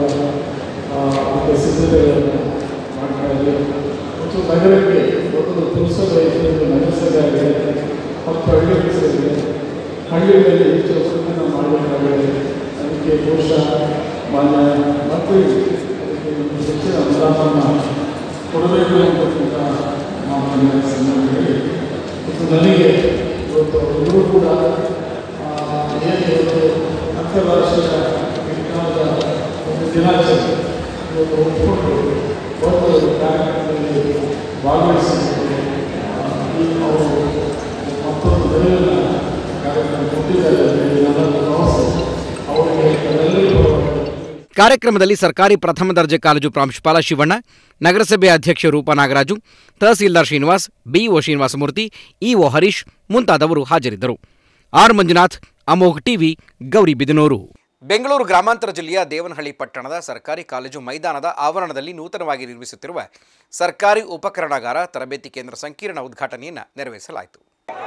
ಆ, ಅದಕ್ಕೆ ಸಿದ್ಧತೆಗಳನ್ನು ಮಾಡ್ತಾ ಇದ್ದೀವಿ ಮತ್ತು ನಗರಕ್ಕೆ ಒಂದು ಪುರಸಭೆ ಇದೆ ನಗರಸಭೆ ಆಗಿದೆ ಮತ್ತು ಹಳ್ಳಿಗಳು ಸೇರಿದೆ ಹಳ್ಳಿಗಳಲ್ಲಿ ಹೆಚ್ಚು ಅಭಿವೃದ್ಧಿಯನ್ನು ಮಾಡಬೇಕಾಗಿದೆ ಅದಕ್ಕೆ ಬಹುಶಃ ಮಾನ್ಯ ಮಂತ್ರಿ ಅದಕ್ಕೆ ಒಂದು ಹೆಚ್ಚಿನ ಅನುದಾನವನ್ನು ಕೊಡಬೇಕು ಅಂತಕ್ಕಂಥ ಮಾತನ್ನು ಈ ಸಂದರ್ಭದಲ್ಲಿ ಮತ್ತು ನನಗೆ ಇವತ್ತು ಅವರಿಬ್ಬರು ಕೂಡ ಆ, ಏನು ಇವತ್ತು ಅಂತಾರಾಷ್ಟ್ರೀಯ ವಿಜ್ಞಾನದ ಒಂದು ದಿನಾಚರಣೆ ಇವತ್ತು ಒಪ್ಪಿಕೊಂಡು ಒಂದು ಕಾರ್ಯಕ್ರಮದಲ್ಲಿ ಭಾಗವಹಿಸಿಕೊಂಡು ಆ, ಈ ಅವರು ಮತ್ತೊಂದು ಬೆಲೆಯನ್ನು ಕಾರ್ಯಕ್ರಮ ಕೊಟ್ಟಿದ್ದಾರೆ ಅಂತ ಹೇಳಿ ನನ್ನನ್ನು ಭಾವಿಸಿ ಅವರಿಗೆ ಎಲ್ಲರಿಗೂ ಕಾರ್ಯಕ್ರಮದಲ್ಲಿ ಸರ್ಕಾರಿ ಪ್ರಥಮ ದರ್ಜೆ ಕಾಲೇಜು ಪ್ರಾಂಶುಪಾಲ ಶಿವಣ್ಣ ನಗರಸಭೆ ಅಧ್ಯಕ್ಷ ರೂಪ ನಾಗರಾಜು ತಹಸೀಲ್ದಾರ್ ಶ್ರೀನಿವಾಸ್ ಬಿಇಒ ಶ್ರೀನಿವಾಸಮೂರ್ತಿ ಇಒ ಹರೀಶ್ ಮುಂತಾದವರು ಹಾಜರಿದ್ದರು ಆರ್ ಮಂಜುನಾಥ್ ಅಮೋಘ್ ಟಿವಿ ಗೌರಿಬಿದನೂರು ಬೆಂಗಳೂರು ಗ್ರಾಮಾಂತರ ಜಿಲ್ಲೆಯ ದೇವನಹಳ್ಳಿ ಪಟ್ಟಣದ ಸರ್ಕಾರಿ ಕಾಲೇಜು ಮೈದಾನದ ಆವರಣದಲ್ಲಿ ನೂತನವಾಗಿ ನಿರ್ಮಿಸುತ್ತಿರುವ ಸರ್ಕಾರಿ ಉಪಕರಣಾಗಾರ ತರಬೇತಿ ಕೇಂದ್ರ ಸಂಕೀರ್ಣ ಉದ್ಘಾಟನೆಯನ್ನು ನೆರವೇರಿಸಲಾಯಿತು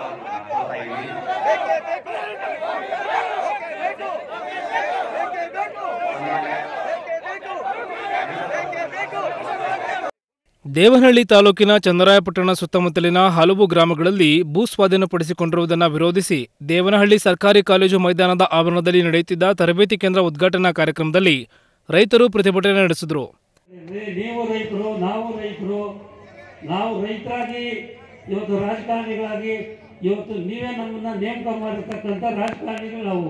ದೇವನಹಳ್ಳಿ ತಾಲೂಕಿನ ಚಂದ್ರಾಯಪಟ್ಟಣ ಸುತ್ತಮುತ್ತಲಿನ ಹಲವು ಗ್ರಾಮಗಳಲ್ಲಿ ಭೂ ಸ್ವಾಧೀನಪಡಿಸಿಕೊಂಡಿರುವುದನ್ನು ವಿರೋಧಿಸಿ ದೇವನಹಳ್ಳಿ ಸರ್ಕಾರಿ ಕಾಲೇಜು ಮೈದಾನದ ಆವರಣದಲ್ಲಿ ನಡೆಯುತ್ತಿದ್ದ ತರಬೇತಿ ಕೇಂದ್ರ ಉದ್ಘಾಟನಾ ಕಾರ್ಯಕ್ರಮದಲ್ಲಿ ರೈತರು ಪ್ರತಿಭಟನೆ ನಡೆಸಿದರು ನೀವು ರೈತರು ನಾವು ರೈತರು ನಾವು ರೈತರಾಗಿ ಇವತ್ತು ರಾಜಕಾರಣಿಗಳಾಗಿ ಇವತ್ತು ನೀವೇ ನಮ್ಮನ್ನ ನೇಮಕ ಮಾಡಿರ್ತಕ್ಕಂಥ ರಾಜಕಾರಣಿಗಳು ನಾವು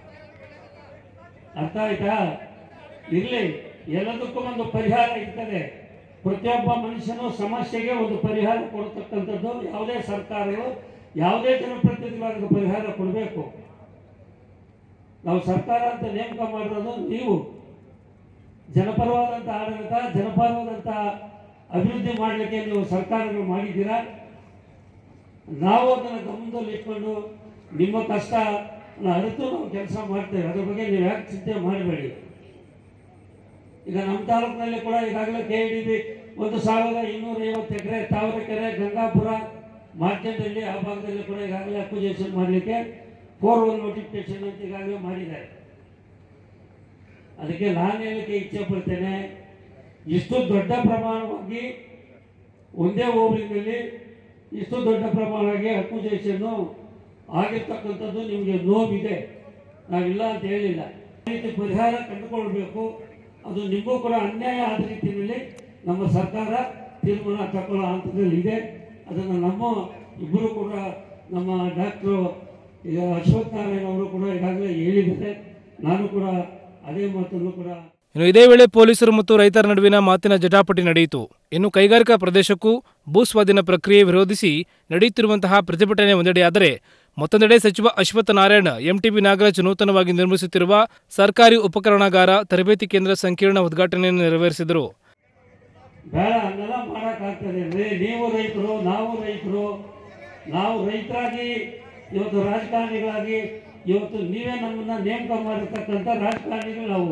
ಅರ್ಥ ಆಯ್ತಾ ಇರಲಿ ಎಲ್ಲದಕ್ಕೂ ಒಂದು ಪರಿಹಾರ ಇರ್ತದೆ ಪ್ರತಿಯೊಬ್ಬ ಮನುಷ್ಯನು ಸಮಸ್ಯೆಗೆ ಒಂದು ಪರಿಹಾರ ಕೊಡ್ತಕ್ಕಂಥದ್ದು ಯಾವುದೇ ಸರ್ಕಾರಗಳು ಯಾವುದೇ ಜನಪ್ರತಿನಿಧಿಗಳಿಗೆ ಪರಿಹಾರ ಕೊಡಬೇಕು ನಾವು ಸರ್ಕಾರ ಅಂತ ನೇಮಕ ಮಾಡಿರೋದು ನೀವು ಜನಪರವಾದಂಥ ಆಡಳಿತ ಜನಪರವಾದಂಥ ಅಭಿವೃದ್ಧಿ ಮಾಡಲಿಕ್ಕೆ ನೀವು ಸರ್ಕಾರಗಳು ಮಾಡಿದ್ದೀರಾ ನಾವು ಅದನ್ನು ಗಮನದಲ್ಲಿ ಇಟ್ಕೊಂಡು ನಿಮ್ಮ ಕಷ್ಟ ಅರಿತು ನಾವು ಕೆಲಸ ಮಾಡ್ತೇವೆ ಅದ್ರ ಬಗ್ಗೆ ನೀವು ಯಾಕೆ ಚಿಂತೆ ಮಾಡಬೇಡಿ ಈಗ ನಮ್ಮ ತಾಲೂಕಿನಲ್ಲಿ ಕೂಡ ಈಗಾಗಲೇ ಕೆ ಡಿ ಬಿ ಒಂದು ಸಾವಿರದ ಇನ್ನೂರ ಐವತ್ತು ಎಕರೆ ತಾವರೆಕೆರೆ ಗಂಗಾಪುರ ಮಾರ್ಕೆಟಲ್ಲಿ ಆ ಭಾಗದಲ್ಲಿ ಕೂಡ ಈಗಾಗಲೇ ಅಕ್ವಿಜೇಷನ್ ಮಾಡಲಿಕ್ಕೆ ಫೋರ್ ಒನ್ ನೋಟಿಫಿಕೇಶನ್ ಅಂತ ಈಗಾಗಲೇ ಮಾಡಿದ್ದಾರೆ ಅದಕ್ಕೆ ನಾನು ಹೇಳಲಿಕ್ಕೆ ಇಚ್ಛೆ ಪಡ್ತೇನೆ ಇಷ್ಟು ದೊಡ್ಡ ಪ್ರಮಾಣವಾಗಿ ಒಂದೇ ಹೋಬಳಿನಲ್ಲಿ ಇಷ್ಟು ದೊಡ್ಡ ಪ್ರಮಾಣವಾಗಿ ಅಕ್ವಿಜೇಷನ್ನು ಆಗಿರ್ತಕ್ಕಂಥದ್ದು ನಿಮಗೆ ನೋವಿದೆ ನಾವಿಲ್ಲ ಅಂತ ಹೇಳಿಲ್ಲ ಈ ರೀತಿ ಪರಿಹಾರ ಕಂಡುಕೊಳ್ಬೇಕು ಅದು ನಿಮಗೂ ಕೂಡ ಅನ್ಯಾಯ ಆದ ರೀತಿಯಲ್ಲಿ ನಮ್ಮ ಸರ್ಕಾರ ತೀರ್ಮಾನ ತಗೊಳ್ಳೋ ಹಂತದಲ್ಲಿ ಇದೆ ಅದನ್ನು ನಮ್ಮ ಇಬ್ಬರು ಕೂಡ ನಮ್ಮ ಡಾಕ್ಟ್ರು ಈಗ ಅಶ್ವಥ್ ನಾರಾಯಣ ಅವರು ಕೂಡ ಈಗಾಗಲೇ ಹೇಳಿದ್ದಾರೆ ನಾನು ಕೂಡ ಅದೇ ಮಾತನ್ನು ಕೂಡ ಇನ್ನು ಇದೇ ವೇಳೆ ಪೊಲೀಸರು ಮತ್ತು ರೈತರ ನಡುವಿನ ಮಾತಿನ ಜಟಾಪಟಿ ನಡೆಯಿತು ಇನ್ನು ಕೈಗಾರಿಕಾ ಪ್ರದೇಶಕ್ಕೂ ಭೂ ಸ್ವಾಧೀನ ಪ್ರಕ್ರಿಯೆ ವಿರೋಧಿಸಿ ನಡೆಯುತ್ತಿರುವಂತಹ ಪ್ರತಿಭಟನೆ ಒಂದೆಡೆಯಾದರೆ ಮತ್ತೊಂದೆಡೆ ಸಚಿವ ಅಶ್ವತ್ಥ ನಾರಾಯಣ ಎಂಟಿಬಿ ನಾಗರಾಜ್ ನೂತನವಾಗಿ ನಿರ್ಮಿಸುತ್ತಿರುವ ಸರ್ಕಾರಿ ಉಪಕರಣಾಗಾರ ತರಬೇತಿ ಕೇಂದ್ರ ಸಂಕೀರ್ಣ ಉದ್ಘಾಟನೆಯನ್ನು ನೆರವೇರಿಸಿದರು ಬೇಡ ಹಂಗೆಲ್ಲ ಮಾಡೋಕ್ಕಾಗ್ತದೆ ರೀ ನೀವು ರೈತರು ನಾವು ರೈತರು ನಾವು ರೈತರಾಗಿ ಇವತ್ತು ರಾಜಕಾರಣಿಗಳಾಗಿ ಇವತ್ತು ನೀವೇ ನಮ್ಮನ್ನ ನೇಮಕ ಮಾಡಿರ್ತಕ್ಕಂಥ ರಾಜಕಾರಣಿಗಳು ನಾವು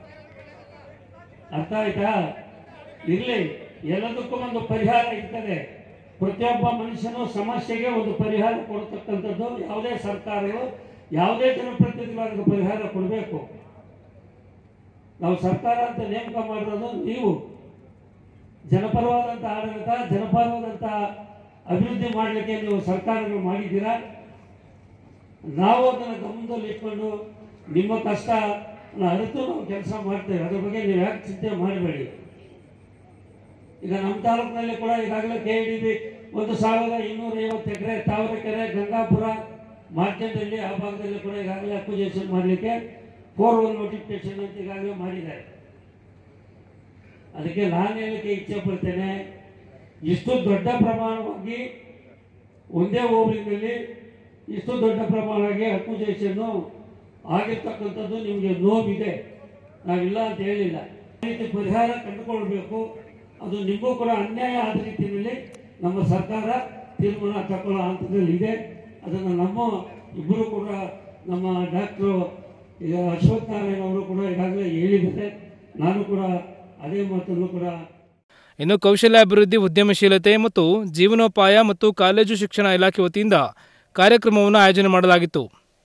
ಅರ್ಥ ಆಯ್ತಾ ಇರಲಿ ಎಲ್ಲದಕ್ಕೂ ಒಂದು ಪರಿಹಾರ ಇರ್ತದೆ ಪ್ರತಿಯೊಬ್ಬ ಮನುಷ್ಯನು ಸಮಸ್ಯೆಗೆ ಒಂದು ಪರಿಹಾರ ಕೊಡ್ತಕ್ಕಂಥದ್ದು ಯಾವುದೇ ಸರ್ಕಾರಗಳು ಯಾವುದೇ ಜನಪ್ರತಿನಿಧಿಗಳಿಗೆ ಪರಿಹಾರ ಕೊಡಬೇಕು ನಾವು ಸರ್ಕಾರ ಅಂತ ನೇಮಕ ಮಾಡಿರೋದು ನೀವು ಜನಪರವಾದಂಥ ಆಡಳಿತ ಜನಪರವಾದಂಥ ಅಭಿವೃದ್ಧಿ ಮಾಡಲಿಕ್ಕೆ ನೀವು ಸರ್ಕಾರಗಳು ಮಾಡಿದ್ದೀರಾ ನಾವು ಅದನ್ನು ಗಮನದಲ್ಲಿ ಇಟ್ಕೊಂಡು ನಿಮ್ಮ ಕಷ್ಟ ಅರಿತು ನಾವು ಕೆಲಸ ಮಾಡ್ತೇವೆ ಅದ್ರ ಬಗ್ಗೆ ನೀವು ಯಾಕೆ ಚಿಂತೆ ಮಾಡಬೇಡಿ ಈಗ ನಮ್ಮ ತಾಲೂಕಿನಲ್ಲಿ ಕೂಡ ಈಗಾಗಲೇ ಕೆ ಡಿ ಬಿ ಒಂದು ಸಾವಿರದ ಇನ್ನೂರ ಐವತ್ತು ಎಕರೆ ತಾವರೆಕೆರೆ ಗಂಗಾಪುರ ಮಾರ್ಕೆಟಲ್ಲಿ ಆ ಭಾಗದಲ್ಲಿ ಕೂಡ ಈಗಾಗಲೇ ಅಕ್ವಿಜೇಷನ್ ಮಾಡಲಿಕ್ಕೆ ಫೋರ್ ಒನ್ ನೋಟಿಫಿಕೇಶನ್ ಅಂತ ಈಗಾಗಲೇ ಮಾಡಿದ್ದಾರೆ ಅದಕ್ಕೆ ನಾನು ಹೇಳಲಿಕ್ಕೆ ಇಚ್ಛೆ ಪಡ್ತೇನೆ ಇಷ್ಟು ದೊಡ್ಡ ಪ್ರಮಾಣವಾಗಿ ಒಂದೇ ಹೋಬಳಿನಲ್ಲಿ ಇಷ್ಟು ದೊಡ್ಡ ಪ್ರಮಾಣವಾಗಿ ಅಕ್ವಿಜೇಷನ್ನು ಆಗಿರ್ತಕ್ಕಂಥದ್ದು ನಿಮಗೆ ನೋವಿದೆ ನಾವಿಲ್ಲ ಅಂತ ಹೇಳಿಲ್ಲ ಈ ರೀತಿ ಪರಿಹಾರ ಕಂಡುಕೊಳ್ಬೇಕು ಅದು ನಿಮಗೂ ಕೂಡ ಅನ್ಯಾಯ ಆದ ರೀತಿಯಲ್ಲಿ ನಮ್ಮ ಸರ್ಕಾರ ತೀರ್ಮಾನ ತಗೊಳ್ಳೋ ಹಂತದಲ್ಲಿ ಇದೆ ಅದನ್ನು ನಮ್ಮ ಇಬ್ಬರು ಕೂಡ ನಮ್ಮ ಡಾಕ್ಟ್ರು ಈಗ ಅಶ್ವಥ್ ನಾರಾಯಣ ಅವರು ಕೂಡ ಈಗಾಗಲೇ ಹೇಳಿದ್ದಾರೆ ನಾನು ಕೂಡ ಅದೇ ಮಾತನ್ನು ಕೂಡ ಇನ್ನು ಕೌಶಲ್ಯ ಅಭಿವೃದ್ಧಿ ಉದ್ಯಮಶೀಲತೆ ಮತ್ತು ಜೀವನೋಪಾಯ ಮತ್ತು ಕಾಲೇಜು ಶಿಕ್ಷಣ ಇಲಾಖೆ ವತಿಯಿಂದ ಕಾರ್ಯಕ್ರಮವನ್ನು ಆಯೋಜನೆ ಮಾಡಲಾಗಿತ್ತು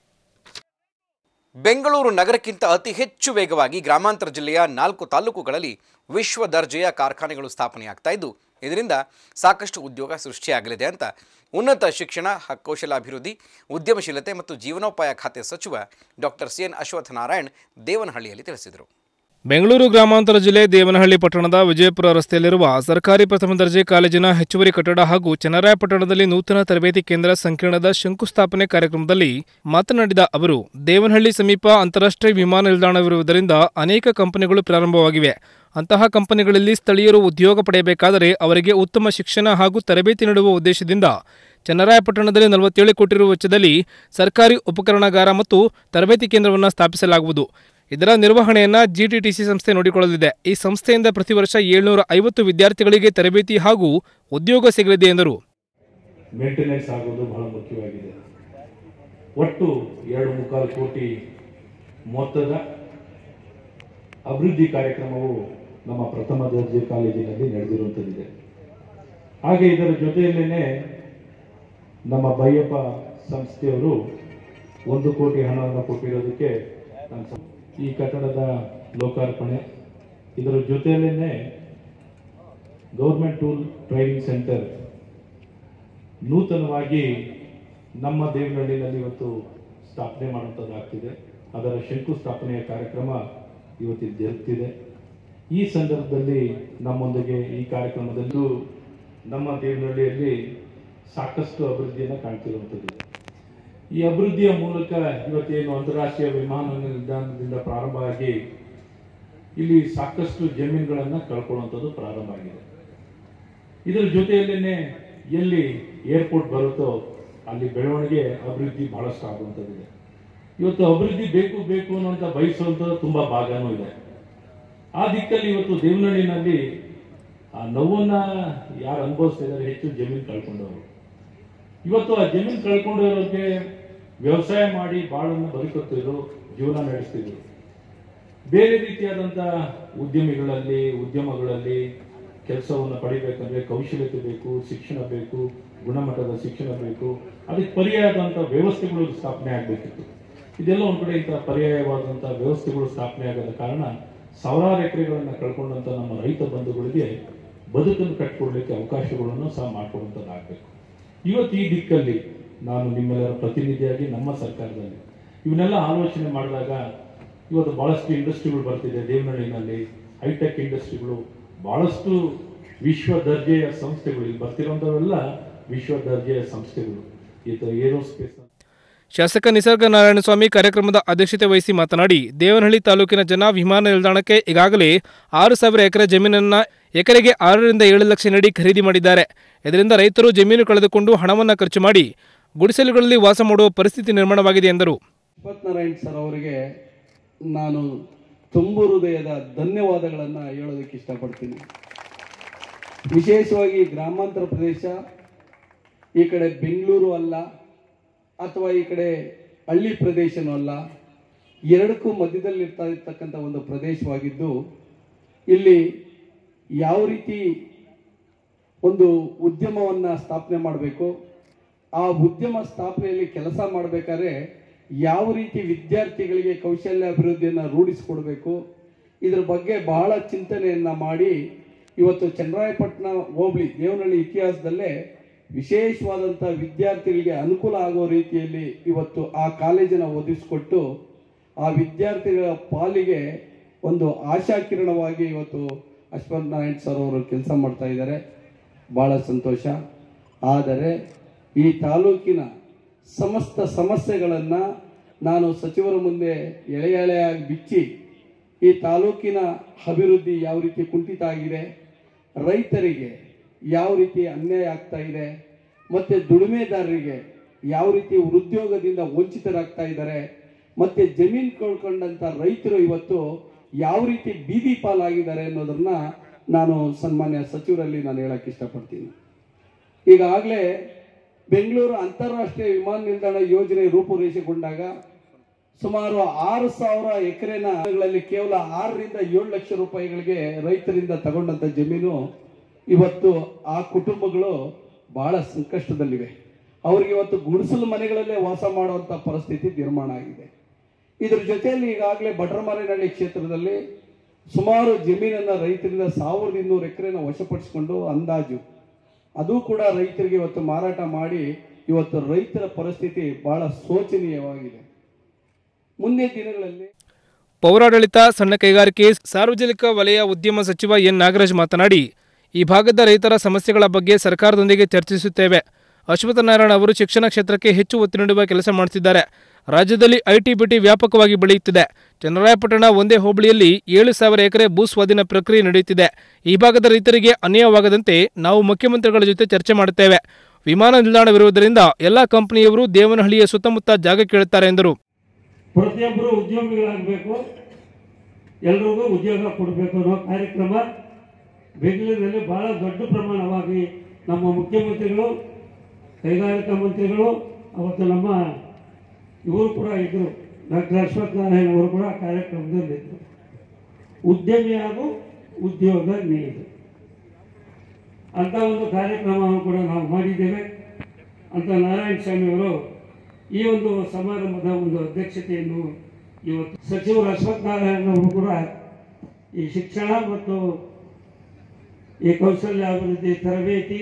ಬೆಂಗಳೂರು ನಗರಕ್ಕಿಂತ ಅತಿ ಹೆಚ್ಚು ವೇಗವಾಗಿ ಗ್ರಾಮಾಂತರ ಜಿಲ್ಲೆಯ ನಾಲ್ಕು ತಾಲೂಕುಗಳಲ್ಲಿ ವಿಶ್ವ ದರ್ಜೆಯ ಕಾರ್ಖಾನೆಗಳು ಸ್ಥಾಪನೆಯಾಗ್ತಾ ಇದ್ದು ಇದರಿಂದ ಸಾಕಷ್ಟು ಉದ್ಯೋಗ ಸೃಷ್ಟಿಯಾಗಲಿದೆ ಅಂತ ಉನ್ನತ ಶಿಕ್ಷಣ ಹ- ಕೌಶಲಾಭಿವೃದ್ಧಿ ಉದ್ಯಮಶೀಲತೆ ಮತ್ತು ಜೀವನೋಪಾಯ ಖಾತೆ ಸಚಿವ ಡಾಕ್ಟರ್ ಸಿ ಎನ್ ಅಶ್ವತ್ಥನಾರಾಯಣ್ ದೇವನಹಳ್ಳಿಯಲ್ಲಿ ತಿಳಿಸಿದರು ಬೆಂಗಳೂರು ಗ್ರಾಮಾಂತರ ಜಿಲ್ಲೆ ದೇವನಹಳ್ಳಿ ಪಟ್ಟಣದ ವಿಜಯಪುರ ರಸ್ತೆಯಲ್ಲಿರುವ ಸರ್ಕಾರಿ ಪ್ರಥಮ ದರ್ಜೆ ಕಾಲೇಜಿನ ಹೆಚ್ಚುವರಿ ಕಟ್ಟಡ ಹಾಗೂ ಚನ್ನರಾಯಪಟ್ಟಣದಲ್ಲಿ ನೂತನ ತರಬೇತಿ ಕೇಂದ್ರ ಸಂಕೀರ್ಣದ ಶಂಕುಸ್ಥಾಪನೆ ಕಾರ್ಯಕ್ರಮದಲ್ಲಿ ಮಾತನಾಡಿದ ಅವರು ದೇವನಹಳ್ಳಿ ಸಮೀಪ ಅಂತಾರಾಷ್ಟ್ರೀಯ ವಿಮಾನ ನಿಲ್ದಾಣವಿರುವುದರಿಂದ ಅನೇಕ ಕಂಪನಿಗಳು ಪ್ರಾರಂಭವಾಗಿವೆ ಅಂತಹ ಕಂಪನಿಗಳಲ್ಲಿ ಸ್ಥಳೀಯರು ಉದ್ಯೋಗ ಪಡೆಯಬೇಕಾದರೆ ಅವರಿಗೆ ಉತ್ತಮ ಶಿಕ್ಷಣ ಹಾಗೂ ತರಬೇತಿ ನೀಡುವ ಉದ್ದೇಶದಿಂದ ಚನ್ನರಾಯಪಟ್ಟಣದಲ್ಲಿ ನಲವತ್ತೇಳು ಕೋಟಿ ರು ವೆಚ್ಚದಲ್ಲಿ ಸರ್ಕಾರಿ ಉಪಕರಣಾಗಾರ ಮತ್ತು ತರಬೇತಿ ಕೇಂದ್ರವನ್ನು ಸ್ಥಾಪಿಸಲಾಗುವುದು ಇದರ ನಿರ್ವಹಣೆಯನ್ನು ಜಿಟಿಟಿಸಿ ಸಂಸ್ಥೆ ನೋಡಿಕೊಳ್ಳಲಿದೆ ಈ ಸಂಸ್ಥೆಯಿಂದ ಪ್ರತಿ ವರ್ಷ ಏಳ್ನೂರ ಐವತ್ತು ವಿದ್ಯಾರ್ಥಿಗಳಿಗೆ ತರಬೇತಿ ಹಾಗೂ ಉದ್ಯೋಗ ಸಿಗಲಿದೆ ಎಂದರು ಮೇಂಟೆನೆನ್ಸ್ ಆಗೋದು ಬಹಳ ಮುಖ್ಯವಾಗಿದೆ ಒಟ್ಟು ಎರಡು ಮುಕ್ಕಾಲು ಕೋಟಿ ಮೊತ್ತದ ಅಭಿವೃದ್ಧಿ ಕಾರ್ಯಕ್ರಮವು ನಮ್ಮ ಪ್ರಥಮ ದರ್ಜೆ ಕಾಲೇಜಿನಲ್ಲಿ ನಡೆದಿರುವಂಥದ್ದಿದೆ ಹಾಗೆ ಇದರ ಜೊತೆಯಲ್ಲೇನೆ ನಮ್ಮ ಬೈಯಪ್ಪ ಸಂಸ್ಥೆಯವರು ಒಂದು ಕೋಟಿ ಹಣವನ್ನು ಕೊಟ್ಟಿರೋದಕ್ಕೆ ನಾನು ಸ- ಈ ಕಟ್ಟಡದ ಲೋಕಾರ್ಪಣೆ ಇದರ ಜೊತೆಯಲ್ಲೇನೆ ಗೌರ್ಮೆಂಟ್ ಟೂಲ್ ಟ್ರೈನಿಂಗ್ ಸೆಂಟರ್ ನೂತನವಾಗಿ ನಮ್ಮ ದೇವನಹಳ್ಳಿನಲ್ಲಿ ಇವತ್ತು ಸ್ಥಾಪನೆ ಮಾಡುವಂಥದ್ದಾಗ್ತಿದೆ ಅದರ ಶಂಕುಸ್ಥಾಪನೆಯ ಕಾರ್ಯಕ್ರಮ ಇವತ್ತು ಜರುಗ್ತಿದೆ ಈ ಸಂದರ್ಭದಲ್ಲಿ ನಮ್ಮೊಂದಿಗೆ ಈ ಕಾರ್ಯಕ್ರಮದಲ್ಲೂ ನಮ್ಮ ದೇವನಹಳ್ಳಿಯಲ್ಲಿ ಸಾಕಷ್ಟು ಅಭಿವೃದ್ಧಿಯನ್ನು ಕಾಣ್ತಿರುವಂಥದ್ದಿದೆ ಈ ಅಭಿವೃದ್ಧಿಯ ಮೂಲಕ ಇವತ್ತೇನು ಅಂತಾರಾಷ್ಟ್ರೀಯ ವಿಮಾನ ನಿಲ್ದಾಣದಿಂದ ಪ್ರಾರಂಭ ಆಗಿ ಇಲ್ಲಿ ಸಾಕಷ್ಟು ಜಮೀನುಗಳನ್ನು ಕಳ್ಕೊಳ್ಳುವಂಥದ್ದು ಪ್ರಾರಂಭ ಆಗಿದೆ ಇದರ ಜೊತೆಯಲ್ಲೇನೆ ಎಲ್ಲಿ ಏರ್ಪೋರ್ಟ್ ಬರುತ್ತೋ ಅಲ್ಲಿ ಬೆಳವಣಿಗೆ ಅಭಿವೃದ್ಧಿ ಬಹಳಷ್ಟು ಆಗುವಂಥದ್ದಿದೆ ಇವತ್ತು ಅಭಿವೃದ್ಧಿ ಬೇಕು ಬೇಕು ಅನ್ನುವಂಥ ಬಯಸುವಂಥದ್ದು ತುಂಬಾ ಭಾಗನೂ ಇದೆ ಆ ದಿಕ್ಕಲ್ಲಿ ಇವತ್ತು ದೇವನಹಳ್ಳಿನಲ್ಲಿ ಆ ನೋವನ್ನ ಯಾರು ಅನುಭವಿಸ್ತಾ ಇದ್ದಾರೆ ಹೆಚ್ಚು ಜಮೀನು ಕಳ್ಕೊಂಡವರು ಇವತ್ತು ಆ ಜಮೀನು ಕಳ್ಕೊಂಡಿರೋರಿಗೆ ವ್ಯವಸಾಯ ಮಾಡಿ ಬಾಳನ್ನು ಬದುಕುತ್ತಿದ್ರು ಜೀವನ ನಡೆಸ್ತಿದ್ರು ಬೇರೆ ರೀತಿಯಾದಂಥ ಉದ್ಯಮಿಗಳಲ್ಲಿ ಉದ್ಯಮಗಳಲ್ಲಿ ಕೆಲಸವನ್ನು ಪಡಿಬೇಕಂದ್ರೆ ಕೌಶಲ್ಯತೆ ಬೇಕು ಶಿಕ್ಷಣ ಬೇಕು ಗುಣಮಟ್ಟದ ಶಿಕ್ಷಣ ಬೇಕು ಅದಕ್ಕೆ ಪರ್ಯಾಯವಾದಂಥ ವ್ಯವಸ್ಥೆಗಳು ಸ್ಥಾಪನೆ ಆಗಬೇಕಿತ್ತು ಇದೆಲ್ಲ ಒಂದ್ ಕಡೆ ಇಂಥ ಪರ್ಯಾಯವಾದಂಥ ವ್ಯವಸ್ಥೆಗಳು ಸ್ಥಾಪನೆ ಆಗದ ಕಾರಣ ಸಾವಿರಾರು ಎಕರೆಗಳನ್ನು ಕಳ್ಕೊಂಡಂತ ನಮ್ಮ ರೈತ ಬಂಧುಗಳಿಗೆ ಬದುಕನ್ನು ಕಟ್ಕೊಡ್ಲಿಕ್ಕೆ ಅವಕಾಶಗಳನ್ನು ಸಹ ಮಾಡಿಕೊಡುವಂಥದ್ದಾಗಬೇಕು ಇವತ್ತು ಈ ದಿಕ್ಕಲ್ಲಿ ನಾನು ನಿಮ್ಮೆಲ್ಲರ ಪ್ರತಿನಿಧಿಯಾಗಿ ನಮ್ಮ ಸರ್ಕಾರದಲ್ಲಿ ಇವನ್ನೆಲ್ಲ ಆಲೋಚನೆ ಮಾಡಿದಾಗ ಇವತ್ತು ಬಹಳಷ್ಟು ಇಂಡಸ್ಟ್ರಿಗಳು ಬರ್ತಿದೆ ದೇವನಹಳ್ಳಿನಲ್ಲಿ ಹೈಟೆಕ್ ಇಂಡಸ್ಟ್ರಿಗಳು ಬಹಳಷ್ಟು ವಿಶ್ವ ದರ್ಜೆಯ ಸಂಸ್ಥೆಗಳು ಇಲ್ಲಿ ಬರ್ತಿರೋಂಥವೆಲ್ಲ ವಿಶ್ವ ದರ್ಜೆಯ ಸಂಸ್ಥೆಗಳು ಇದು ಏರೋಸ್ಪೇಸ್ ಶಾಸಕ ನಿಸರ್ಗ ನಾರಾಯಣಸ್ವಾಮಿ ಕಾರ್ಯಕ್ರಮದ ಅಧ್ಯಕ್ಷತೆ ವಹಿಸಿ ಮಾತನಾಡಿ ದೇವನಹಳ್ಳಿ ತಾಲೂಕಿನ ಜನ ವಿಮಾನ ನಿಲ್ದಾಣಕ್ಕೆ ಈಗಾಗಲೇ ಆರು ಸಾವಿರ ಎಕರೆ ಜಮೀನನ್ನ ಎಕರೆಗೆ ಆರರಿಂದ ಏಳು ಲಕ್ಷ ನೀಡಿ ಖರೀದಿ ಮಾಡಿದ್ದಾರೆ ಇದರಿಂದ ರೈತರು ಜಮೀನು ಕಳೆದುಕೊಂಡು ಹಣವನ್ನು ಖರ್ಚು ಮಾಡಿ ಗುಡಿಸಲುಗಳಲ್ಲಿ ವಾಸ ಮಾಡುವ ಪರಿಸ್ಥಿತಿ ನಿರ್ಮಾಣವಾಗಿದೆ ಎಂದರು ಅಶ್ವತ್ಥನಾರಾಯಣ್ ಸರ್ ಅವರಿಗೆ ನಾನು ತುಂಬು ಹೃದಯದ ಧನ್ಯವಾದಗಳನ್ನು ಹೇಳೋದಕ್ಕೆ ಇಷ್ಟಪಡ್ತೀನಿ ವಿಶೇಷವಾಗಿ ಗ್ರಾಮಾಂತರ ಪ್ರದೇಶ ಈ ಕಡೆ ಬೆಂಗಳೂರು ಅಲ್ಲ ಅಥವಾ ಈ ಕಡೆ ಹಳ್ಳಿ ಪ್ರದೇಶನೂ ಅಲ್ಲ ಎರಡಕ್ಕೂ ಮಧ್ಯದಲ್ಲಿ ಇರ್ತಾ ಇರ್ತಕ್ಕಂಥ ಒಂದು ಪ್ರದೇಶವಾಗಿದ್ದು ಇಲ್ಲಿ ಯಾವ ರೀತಿ ಒಂದು ಉದ್ಯಮವನ್ನು ಸ್ಥಾಪನೆ ಮಾಡಬೇಕು ಆ ಉದ್ಯಮ ಸ್ಥಾಪನೆಯಲ್ಲಿ ಕೆಲಸ ಮಾಡಬೇಕಾದ್ರೆ ಯಾವ ರೀತಿ ವಿದ್ಯಾರ್ಥಿಗಳಿಗೆ ಕೌಶಲ್ಯ ಅಭಿವೃದ್ಧಿಯನ್ನು ರೂಢಿಸಿಕೊಡ್ಬೇಕು ಇದ್ರ ಬಗ್ಗೆ ಬಹಳ ಚಿಂತನೆಯನ್ನ ಮಾಡಿ ಇವತ್ತು ಚನ್ನರಾಯಪಟ್ಟಣ ಹೋಬಳಿ ದೇವನಹಳ್ಳಿ ಇತಿಹಾಸದಲ್ಲೇ ವಿಶೇಷವಾದಂಥ ವಿದ್ಯಾರ್ಥಿಗಳಿಗೆ ಅನುಕೂಲ ಆಗೋ ರೀತಿಯಲ್ಲಿ ಇವತ್ತು ಆ ಕಾಲೇಜನ್ನು ಒದಗಿಸ್ಕೊಟ್ಟು ಆ ವಿದ್ಯಾರ್ಥಿಗಳ ಪಾಲಿಗೆ ಒಂದು ಆಶಾಕಿರಣವಾಗಿ ಇವತ್ತು ಅಶ್ವಥ್ ನಾರಾಯಣ್ ಸರ್ ಅವರು ಕೆಲಸ ಮಾಡ್ತಾ ಇದ್ದಾರೆ ಭಾಳ ಸಂತೋಷ ಆದರೆ ಈ ತಾಲೂಕಿನ ಸಮಸ್ತ ಸಮಸ್ಯೆಗಳನ್ನು ನಾನು ಸಚಿವರ ಮುಂದೆ ಎಳೆ ಎಳೆಯಾಗಿ ಬಿಚ್ಚಿ ಈ ತಾಲೂಕಿನ ಅಭಿವೃದ್ಧಿ ಯಾವ ರೀತಿ ಕುಂಠಿತ ಆಗಿದೆ ರೈತರಿಗೆ ಯಾವ ರೀತಿ ಅನ್ಯಾಯ ಆಗ್ತಾ ಇದೆ ಮತ್ತು ದುಡಿಮೆದಾರರಿಗೆ ಯಾವ ರೀತಿ ಉದ್ಯೋಗದಿಂದ ವಂಚಿತರಾಗ್ತಾ ಇದ್ದಾರೆ ಮತ್ತು ಜಮೀನು ಕಳ್ಕೊಂಡಂಥ ರೈತರು ಇವತ್ತು ಯಾವ ರೀತಿ ಬೀದಿ ಪಾಲಾಗಿದ್ದಾರೆ ಅನ್ನೋದನ್ನ ನಾನು ಸನ್ಮಾನ್ಯ ಸಚಿವರಲ್ಲಿ ನಾನು ಹೇಳಕ್ಕೆ ಇಷ್ಟಪಡ್ತೀನಿ ಈಗಾಗಲೇ ಬೆಂಗಳೂರು ಅಂತಾರಾಷ್ಟ್ರೀಯ ವಿಮಾನ ನಿಲ್ದಾಣ ಯೋಜನೆ ರೂಪುರೇಷೆಗೊಂಡಾಗ ಸುಮಾರು ಆರು ಸಾವಿರ ಎಕರೆನಲ್ಲಿ ಕೇವಲ ಆರರಿಂದ ಏಳು ಲಕ್ಷ ರೂಪಾಯಿಗಳಿಗೆ ರೈತರಿಂದ ತಗೊಂಡಂತ ಜಮೀನು ಇವತ್ತು ಆ ಕುಟುಂಬಗಳು ಬಹಳ ಸಂಕಷ್ಟದಲ್ಲಿವೆ ಅವ್ರಿಗೆ ಇವತ್ತು ಗುಡಿಸಲು ಮನೆಗಳಲ್ಲೇ ವಾಸ ಮಾಡುವಂತ ಪರಿಸ್ಥಿತಿ ನಿರ್ಮಾಣ ಆಗಿದೆ ಇದ್ರ ಜೊತೆಯಲ್ಲಿ ಈಗಾಗಲೇ ಬಟ್ರಮಾರೇನಹಳ್ಳಿ ಕ್ಷೇತ್ರದಲ್ಲಿ ಸುಮಾರು ಜಮೀನನ್ನ ರೈತರಿಂದ ಸಾವಿರದ ಇನ್ನೂರು ಎಕರೆನ ವಶಪಡಿಸಿಕೊಂಡು ಅಂದಾಜು ಅದು ಕೂಡ ರೈತರಿಗೆ ಇವತ್ತು ಮಾರಾಟ ಮಾಡಿ ಇವತ್ತು ರೈತರ ಪರಿಸ್ಥಿತಿ ಬಹಳ ಶೋಚನೀಯವಾಗಿದೆ ಮುಂದಿನ ದಿನಗಳಲ್ಲಿ ಪೌರಾಡಳಿತ ಸಣ್ಣ ಕೈಗಾರಿಕೆ ಸಾರ್ವಜನಿಕ ವಲಯ ಉದ್ಯಮ ಸಚಿವ ಎನ್ ನಾಗರಾಜ್ ಮಾತನಾಡಿ ಈ ಭಾಗದ ರೈತರ ಸಮಸ್ಯೆಗಳ ಬಗ್ಗೆ ಸರ್ಕಾರದೊಂದಿಗೆ ಚರ್ಚಿಸುತ್ತೇವೆ ಅಶ್ವತ್ಥನಾರಾಯಣ ಅವರು ಶಿಕ್ಷಣ ಕ್ಷೇತ್ರಕ್ಕೆ ಹೆಚ್ಚು ಒತ್ತು ನೀಡುವ ಕೆಲಸ ಮಾಡುತ್ತಿದ್ದಾರೆ ರಾಜ್ಯದಲ್ಲಿ ಐಟಿ ಬಿಟಿ ವ್ಯಾಪಕವಾಗಿ ಬೆಳೆಯುತ್ತಿದೆ ಚನ್ನರಾಯಪಟ್ಟಣ ಒಂದೇ ಹೋಬಳಿಯಲ್ಲಿ ಏಳು ಸಾವಿರ ಎಕರೆ ಭೂ ಸ್ವಾಧೀನ ಪ್ರಕ್ರಿಯೆ ನಡೆಯುತ್ತಿದೆ ಈ ಭಾಗದ ರೈತರಿಗೆ ಅನ್ಯಾಯವಾಗದಂತೆ ನಾವು ಮುಖ್ಯಮಂತ್ರಿಗಳ ಜೊತೆ ಚರ್ಚೆ ಮಾಡುತ್ತೇವೆ ವಿಮಾನ ನಿಲ್ದಾಣವಿರುವುದರಿಂದ ಎಲ್ಲ ಕಂಪನಿಯವರು ದೇವನಹಳ್ಳಿಯ ಸುತ್ತಮುತ್ತ ಜಾಗ ಕೇಳುತ್ತಾರೆ ಎಂದರು ಪ್ರತಿಯೊಬ್ಬರು ಉದ್ಯೋಗಿಗಳಾಗಬೇಕು ಎಲ್ರಿಗೂ ಉದ್ಯೋಗ ಕೊಡಬೇಕು ಅನ್ನೋ ಕಾರ್ಯಕ್ರಮ ಬೆಂಗಳೂರಿನಲ್ಲಿ ಬಹಳ ದೊಡ್ಡ ಪ್ರಮಾಣವಾಗಿ ನಮ್ಮ ಮುಖ್ಯಮಂತ್ರಿಗಳು ಕೈಗಾರಿಕಾ ಮಂತ್ರಿಗಳು ಅವತ್ತು ನಮ್ಮ ಇವರು ಕೂಡ ಇದ್ದರು ಡಾಕ್ಟರ್ ಅಶ್ವಥ್ ನಾರಾಯಣ ಅವರು ಕೂಡ ಕಾರ್ಯಕ್ರಮದಲ್ಲಿ ಇದ್ದರು ಉದ್ಯಮಿ ಹಾಗೂ ಉದ್ಯೋಗ ನೀಡು ಅಂತ ಒಂದು ಕಾರ್ಯಕ್ರಮವನ್ನು ಕೂಡ ನಾವು ಮಾಡಿದ್ದೇವೆ ಅಂತ ನಾರಾಯಣ ಸ್ವಾಮಿ ಅವರು ಈ ಒಂದು ಸಮಾರಂಭದ ಒಂದು ಅಧ್ಯಕ್ಷತೆಯನ್ನು ಇವತ್ತು ಸಚಿವರು ಅಶ್ವಥ್ ನಾರಾಯಣ ಅವರು ಕೂಡ ಈ ಶಿಕ್ಷಣ ಮತ್ತು ಈ ಕೌಶಲ್ಯ ಅಭಿವೃದ್ಧಿ ತರಬೇತಿ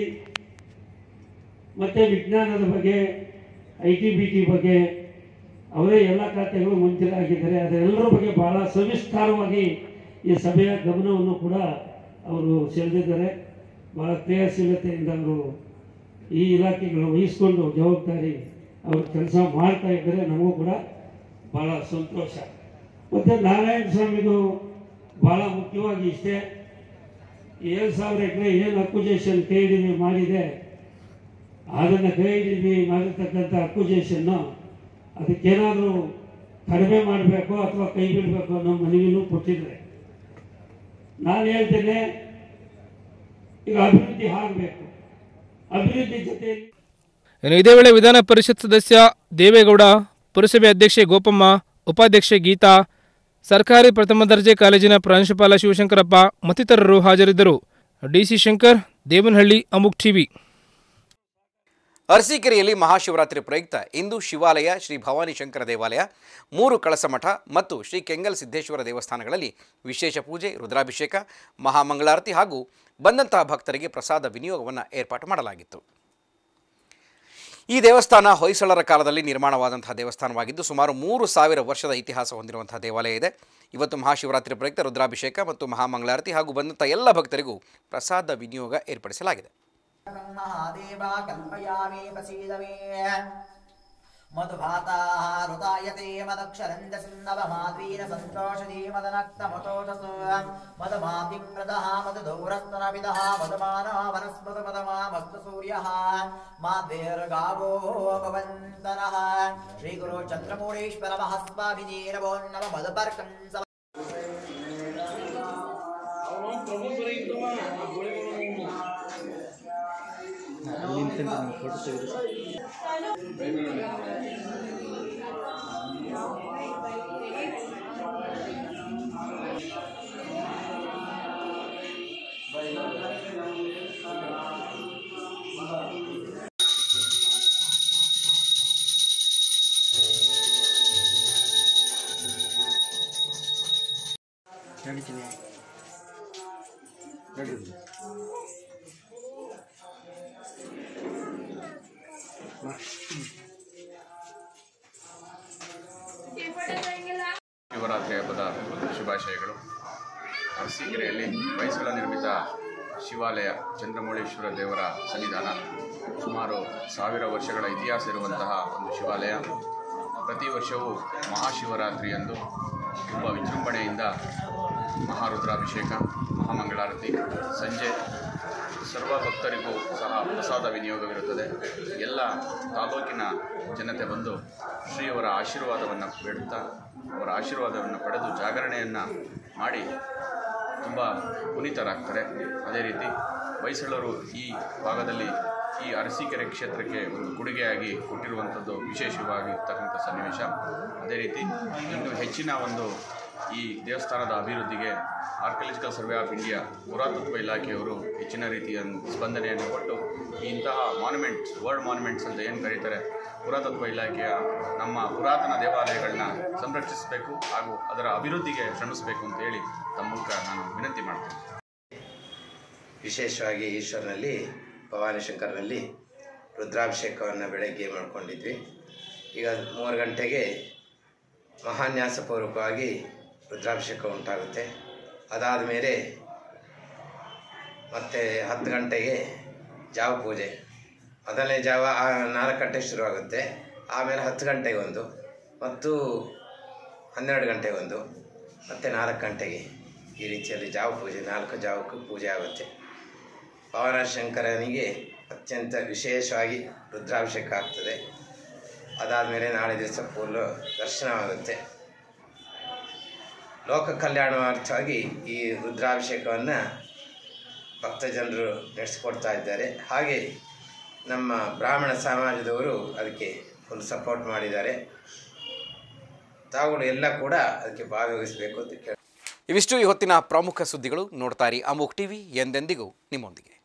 ಮತ್ತು ವಿಜ್ಞಾನದ ಬಗ್ಗೆ ಐ ಟಿ ಬಿ ಟಿ ಬಗ್ಗೆ ಅವರೇ ಎಲ್ಲ ಖಾತೆಗಳು ಮಂತ್ರಿಯಾಗಿದ್ದಾರೆ ಅದರೆಲ್ಲರ ಬಗ್ಗೆ ಬಹಳ ಸವಿಸ್ತಾರವಾಗಿ ಈ ಸಭೆಯ ಗಮನವನ್ನು ಕೂಡ ಅವರು ಸೆಳೆದಿದ್ದಾರೆ ಬಹಳ ಕ್ರಿಯಾಶೀಲತೆಯಿಂದ ಅವರು ಈ ಇಲಾಖೆಗಳು ವಹಿಸ್ಕೊಂಡು ಜವಾಬ್ದಾರಿ ಅವರು ಕೆಲಸ ಮಾಡ್ತಾ ಇದ್ದರೆ ನಮಗೂ ಕೂಡ ಭಾಳ ಸಂತೋಷ ಮತ್ತು ನಾರಾಯಣ ಸ್ವಾಮಿದು ಭಾಳ ಮುಖ್ಯವಾಗಿ ಇಷ್ಟೇ ಏಳು ಸಾವಿರ ಎಕರೆ ಏನು ಅಕ್ವಿಜೇಷನ್ ಕೆ ಡಿ ಬಿ ಮಾಡಿದೆ ಅದನ್ನು ಕೆ ಡಿ ಬಿ ಮಾಡಿರ್ತಕ್ಕಂಥ ಅಕ್ವಿಜೇಷನ್ನು ಅದಕ್ಕೇನಾದರೂ ಕಡಿಮೆ ಮಾಡಬೇಕು ಅಥವಾ ಕೈ ಬಿಡಬೇಕು ಅನ್ನೋ ಮನವಿನೂ ಕೊಟ್ಟಿದ್ದಾರೆ ನಾನು ಹೇಳ್ತೇನೆ ಈಗ ಅಭಿವೃದ್ಧಿ ಆಗಬೇಕು ಅಭಿವೃದ್ಧಿ ಜೊತೆಯಲ್ಲಿ ಇನ್ನು ಇದೇ ವೇಳೆ ವಿಧಾನ ಪರಿಷತ್ ಸದಸ್ಯ ದೇವೇಗೌಡ ಪುರಸಭೆ ಅಧ್ಯಕ್ಷೆ ಗೋಪಮ್ಮ ಉಪಾಧ್ಯಕ್ಷೆ ಗೀತಾ ಸರ್ಕಾರಿ ಪ್ರಥಮ ದರ್ಜೆ ಕಾಲೇಜಿನ ಪ್ರಾಂಶುಪಾಲ ಶಿವಶಂಕರಪ್ಪ ಮತ್ತಿತರರು ಹಾಜರಿದ್ದರು ಡಿಸಿ ಶಂಕರ್ ದೇವನಹಳ್ಳಿ ಅಮುಕ್ ಟಿವಿ ಅರಸೀಕೆರೆಯಲ್ಲಿ ಮಹಾಶಿವರಾತ್ರಿ ಪ್ರಯುಕ್ತ ಇಂದು ಶಿವಾಲಯ ಶ್ರೀ ಭವಾನಿ ಶಂಕರ ದೇವಾಲಯ ಮೂರು ಕಳಸ ಮಠ ಮತ್ತು ಶ್ರೀ ಕೆಂಗಲ್ ಸಿದ್ದೇಶ್ವರ ದೇವಸ್ಥಾನಗಳಲ್ಲಿ ವಿಶೇಷ ಪೂಜೆ ರುದ್ರಾಭಿಷೇಕ ಮಹಾಮಂಗಳಾರತಿ ಹಾಗೂ ಬಂದಂತಹ ಭಕ್ತರಿಗೆ ಪ್ರಸಾದ ವಿನಿಯೋಗವನ್ನು ಏರ್ಪಾಟು ಮಾಡಲಾಗಿತ್ತು ಈ ದೇವಸ್ಥಾನ ಹೊಯ್ಸಳರ ಕಾಲದಲ್ಲಿ ನಿರ್ಮಾಣವಾದಂತಹ ದೇವಸ್ಥಾನವಾಗಿದ್ದು ಸುಮಾರು ಮೂರು ಸಾವಿರ ವರ್ಷದ ಇತಿಹಾಸ ಹೊಂದಿರುವಂತಹ ದೇವಾಲಯ ಇದೆ ಇವತ್ತು ಮಹಾಶಿವರಾತ್ರಿ ಪ್ರಯುಕ್ತ ರುದ್ರಾಭಿಷೇಕ ಮತ್ತು ಮಹಾಮಂಗಳಾರತಿ ಹಾಗೂ ಬಂದಂಥ ಎಲ್ಲ ಭಕ್ತರಿಗೂ ಪ್ರಸಾದ ವಿನಿಯೋಗ ಏರ್ಪಡಿಸಲಾಗಿದೆ महादेव कल्पयामि प्रसीद मे मधुभाताः ऋतायते मदक्षरन्दसिन्नवमाद्वीर सन्तोषधी मदनक्तमतोषसु मदमातिं मृदः मददौरस्तनपितः मदमानः वनस्पतमदमा मस्तसूर्यः माद्वेर्गावो भवन्तरः श्रीगुरु चन्द्रमौळीश्वरमः स्वामिनीरवो नव मदपर्कं स ಶಿವರಾತ್ರಿ ಹಬ್ಬದ ಶುಭಾಶಯಗಳು ಅರಸೀಕೆರೆಯಲ್ಲಿ ಹೊಯ್ಸಳ ನಿರ್ಮಿತ ಶಿವಾಲಯ ಚಂದ್ರಮೌಳೇಶ್ವರ ದೇವರ ಸನ್ನಿಧಾನ ಸುಮಾರು ಸಾವಿರ ವರ್ಷಗಳ ಇತಿಹಾಸ ಇರುವಂತಹ ಒಂದು ಶಿವಾಲಯ ಪ್ರತಿ ವರ್ಷವೂ ಮಹಾಶಿವರಾತ್ರಿಯಂದು ತುಂಬ ವಿಜೃಂಭಣೆಯಿಂದ ಮಹಾರುದ್ರಾಭಿಷೇಕ ಮಹಾಮಂಗಳಾರತಿ ಸಂಜೆ ಸರ್ವ ಭಕ್ತರಿಗೂ ಸಹ ಪ್ರಸಾದ ವಿನಿಯೋಗವಿರುತ್ತದೆ ಎಲ್ಲ ತಾಲೂಕಿನ ಜನತೆ ಬಂದು ಶ್ರೀಯವರ ಆಶೀರ್ವಾದವನ್ನು ಬೇಡುತ್ತಾ ಅವರ ಆಶೀರ್ವಾದವನ್ನು ಪಡೆದು ಜಾಗರಣೆಯನ್ನು ಮಾಡಿ ತುಂಬ ಪುನೀತರಾಗ್ತಾರೆ ಅದೇ ರೀತಿ ಹೊಯ್ಸಳರು ಈ ಭಾಗದಲ್ಲಿ ಈ ಅರಸೀಕೆರೆ ಕ್ಷೇತ್ರಕ್ಕೆ ಒಂದು ಕೊಡುಗೆಯಾಗಿ ಕೊಟ್ಟಿರುವಂಥದ್ದು ವಿಶೇಷವಾಗಿರ್ತಕ್ಕಂಥ ಸನ್ನಿವೇಶ ಅದೇ ರೀತಿ ಇನ್ನು ಹೆಚ್ಚಿನ ಒಂದು ಈ ದೇವಸ್ಥಾನದ ಅಭಿವೃದ್ಧಿಗೆ ಆರ್ಕಿಯಾಲಜಿಕಲ್ ಸರ್ವೆ ಆಫ್ ಇಂಡಿಯಾ ಪುರಾತತ್ವ ಇಲಾಖೆಯವರು ಹೆಚ್ಚಿನ ರೀತಿಯ ಸ್ಪಂದನೆಯನ್ನು ಕೊಟ್ಟು ಇಂತಹ ಮಾನ್ಯುಮೆಂಟ್ಸ್ ವರ್ಲ್ಡ್ ಮಾನ್ಯುಮೆಂಟ್ಸ್ ಅಂತ ಏನು ಕರೀತಾರೆ ಪುರಾತತ್ವ ಇಲಾಖೆಯ ನಮ್ಮ ಪುರಾತನ ದೇವಾಲಯಗಳನ್ನ ಸಂರಕ್ಷಿಸಬೇಕು ಹಾಗೂ ಅದರ ಅಭಿವೃದ್ಧಿಗೆ ಶ್ರಮಿಸಬೇಕು ಅಂತ ಹೇಳಿ ತಮ್ಮ ಮೂಲಕ ನಾನು ವಿನಂತಿ ಮಾಡ್ತೇನೆ ವಿಶೇಷವಾಗಿ ಈಶ್ವರನಲ್ಲಿ ಭವಾನಿ ಶಂಕರನಲ್ಲಿ ರುದ್ರಾಭಿಷೇಕವನ್ನು ಬೆಳಗ್ಗೆ ಮಾಡ್ಕೊಂಡಿದ್ವಿ ಈಗ ಮೂರು ಗಂಟೆಗೆ ಮಹಾನ್ಯಾಸಪೂರ್ವಕವಾಗಿ ರುದ್ರಾಭಿಷೇಕ ಉಂಟಾಗುತ್ತೆ ಅದಾದ ಮೇಲೆ ಮತ್ತೆ ಹತ್ತು ಗಂಟೆಗೆ ಜಾವ ಪೂಜೆ ಮೊದಲನೇ ಜಾವ ಆ, ನಾಲ್ಕು ಗಂಟೆಗೆ ಶುರುವಾಗುತ್ತೆ ಆಮೇಲೆ ಹತ್ತು ಗಂಟೆಗೆ ಒಂದು ಮತ್ತು ಹನ್ನೆರಡು ಗಂಟೆಗೆ ಒಂದು ಮತ್ತು ನಾಲ್ಕು ಗಂಟೆಗೆ ಈ ರೀತಿಯಲ್ಲಿ ಜಾವ ಪೂಜೆ ನಾಲ್ಕು ಜಾವಕ್ಕೂ ಪೂಜೆ ಆಗುತ್ತೆ ಪವನ ಶಂಕರನಿಗೆ ಅತ್ಯಂತ ವಿಶೇಷವಾಗಿ ರುದ್ರಾಭಿಷೇಕ ಆಗ್ತದೆ ಅದಾದಮೇಲೆ ನಾಳೆ ದಿವಸ ಪೂರ್ವ ದರ್ಶನವಾಗುತ್ತೆ ಲೋಕ ಕಲ್ಯಾಣಾರ್ಥವಾಗಿ ಈ ರುದ್ರಾಭಿಷೇಕವನ್ನು ಭಕ್ತಜನರು ನಡೆಸಿಕೊಡ್ತಾ ಇದ್ದಾರೆ ಹಾಗೆ ನಮ್ಮ ಬ್ರಾಹ್ಮಣ ಸಮಾಜದವರು ಅದಕ್ಕೆ ಫುಲ್ ಸಪೋರ್ಟ್ ಮಾಡಿದ್ದಾರೆ ತಾವುಗಳು ಎಲ್ಲ ಕೂಡ ಅದಕ್ಕೆ ಭಾಗವಹಿಸಬೇಕು ಅಂತ ಕೇಳಿ ಇವಿಷ್ಟು ಈ ಹೊತ್ತಿನ ಪ್ರಮುಖ ಸುದ್ದಿಗಳು ನೋಡ್ತಾ ಇರಿ ಅಮೋಕ್ ಟಿವಿ ಎಂದೆಂದಿಗೂ ನಿಮ್ಮೊಂದಿಗೆ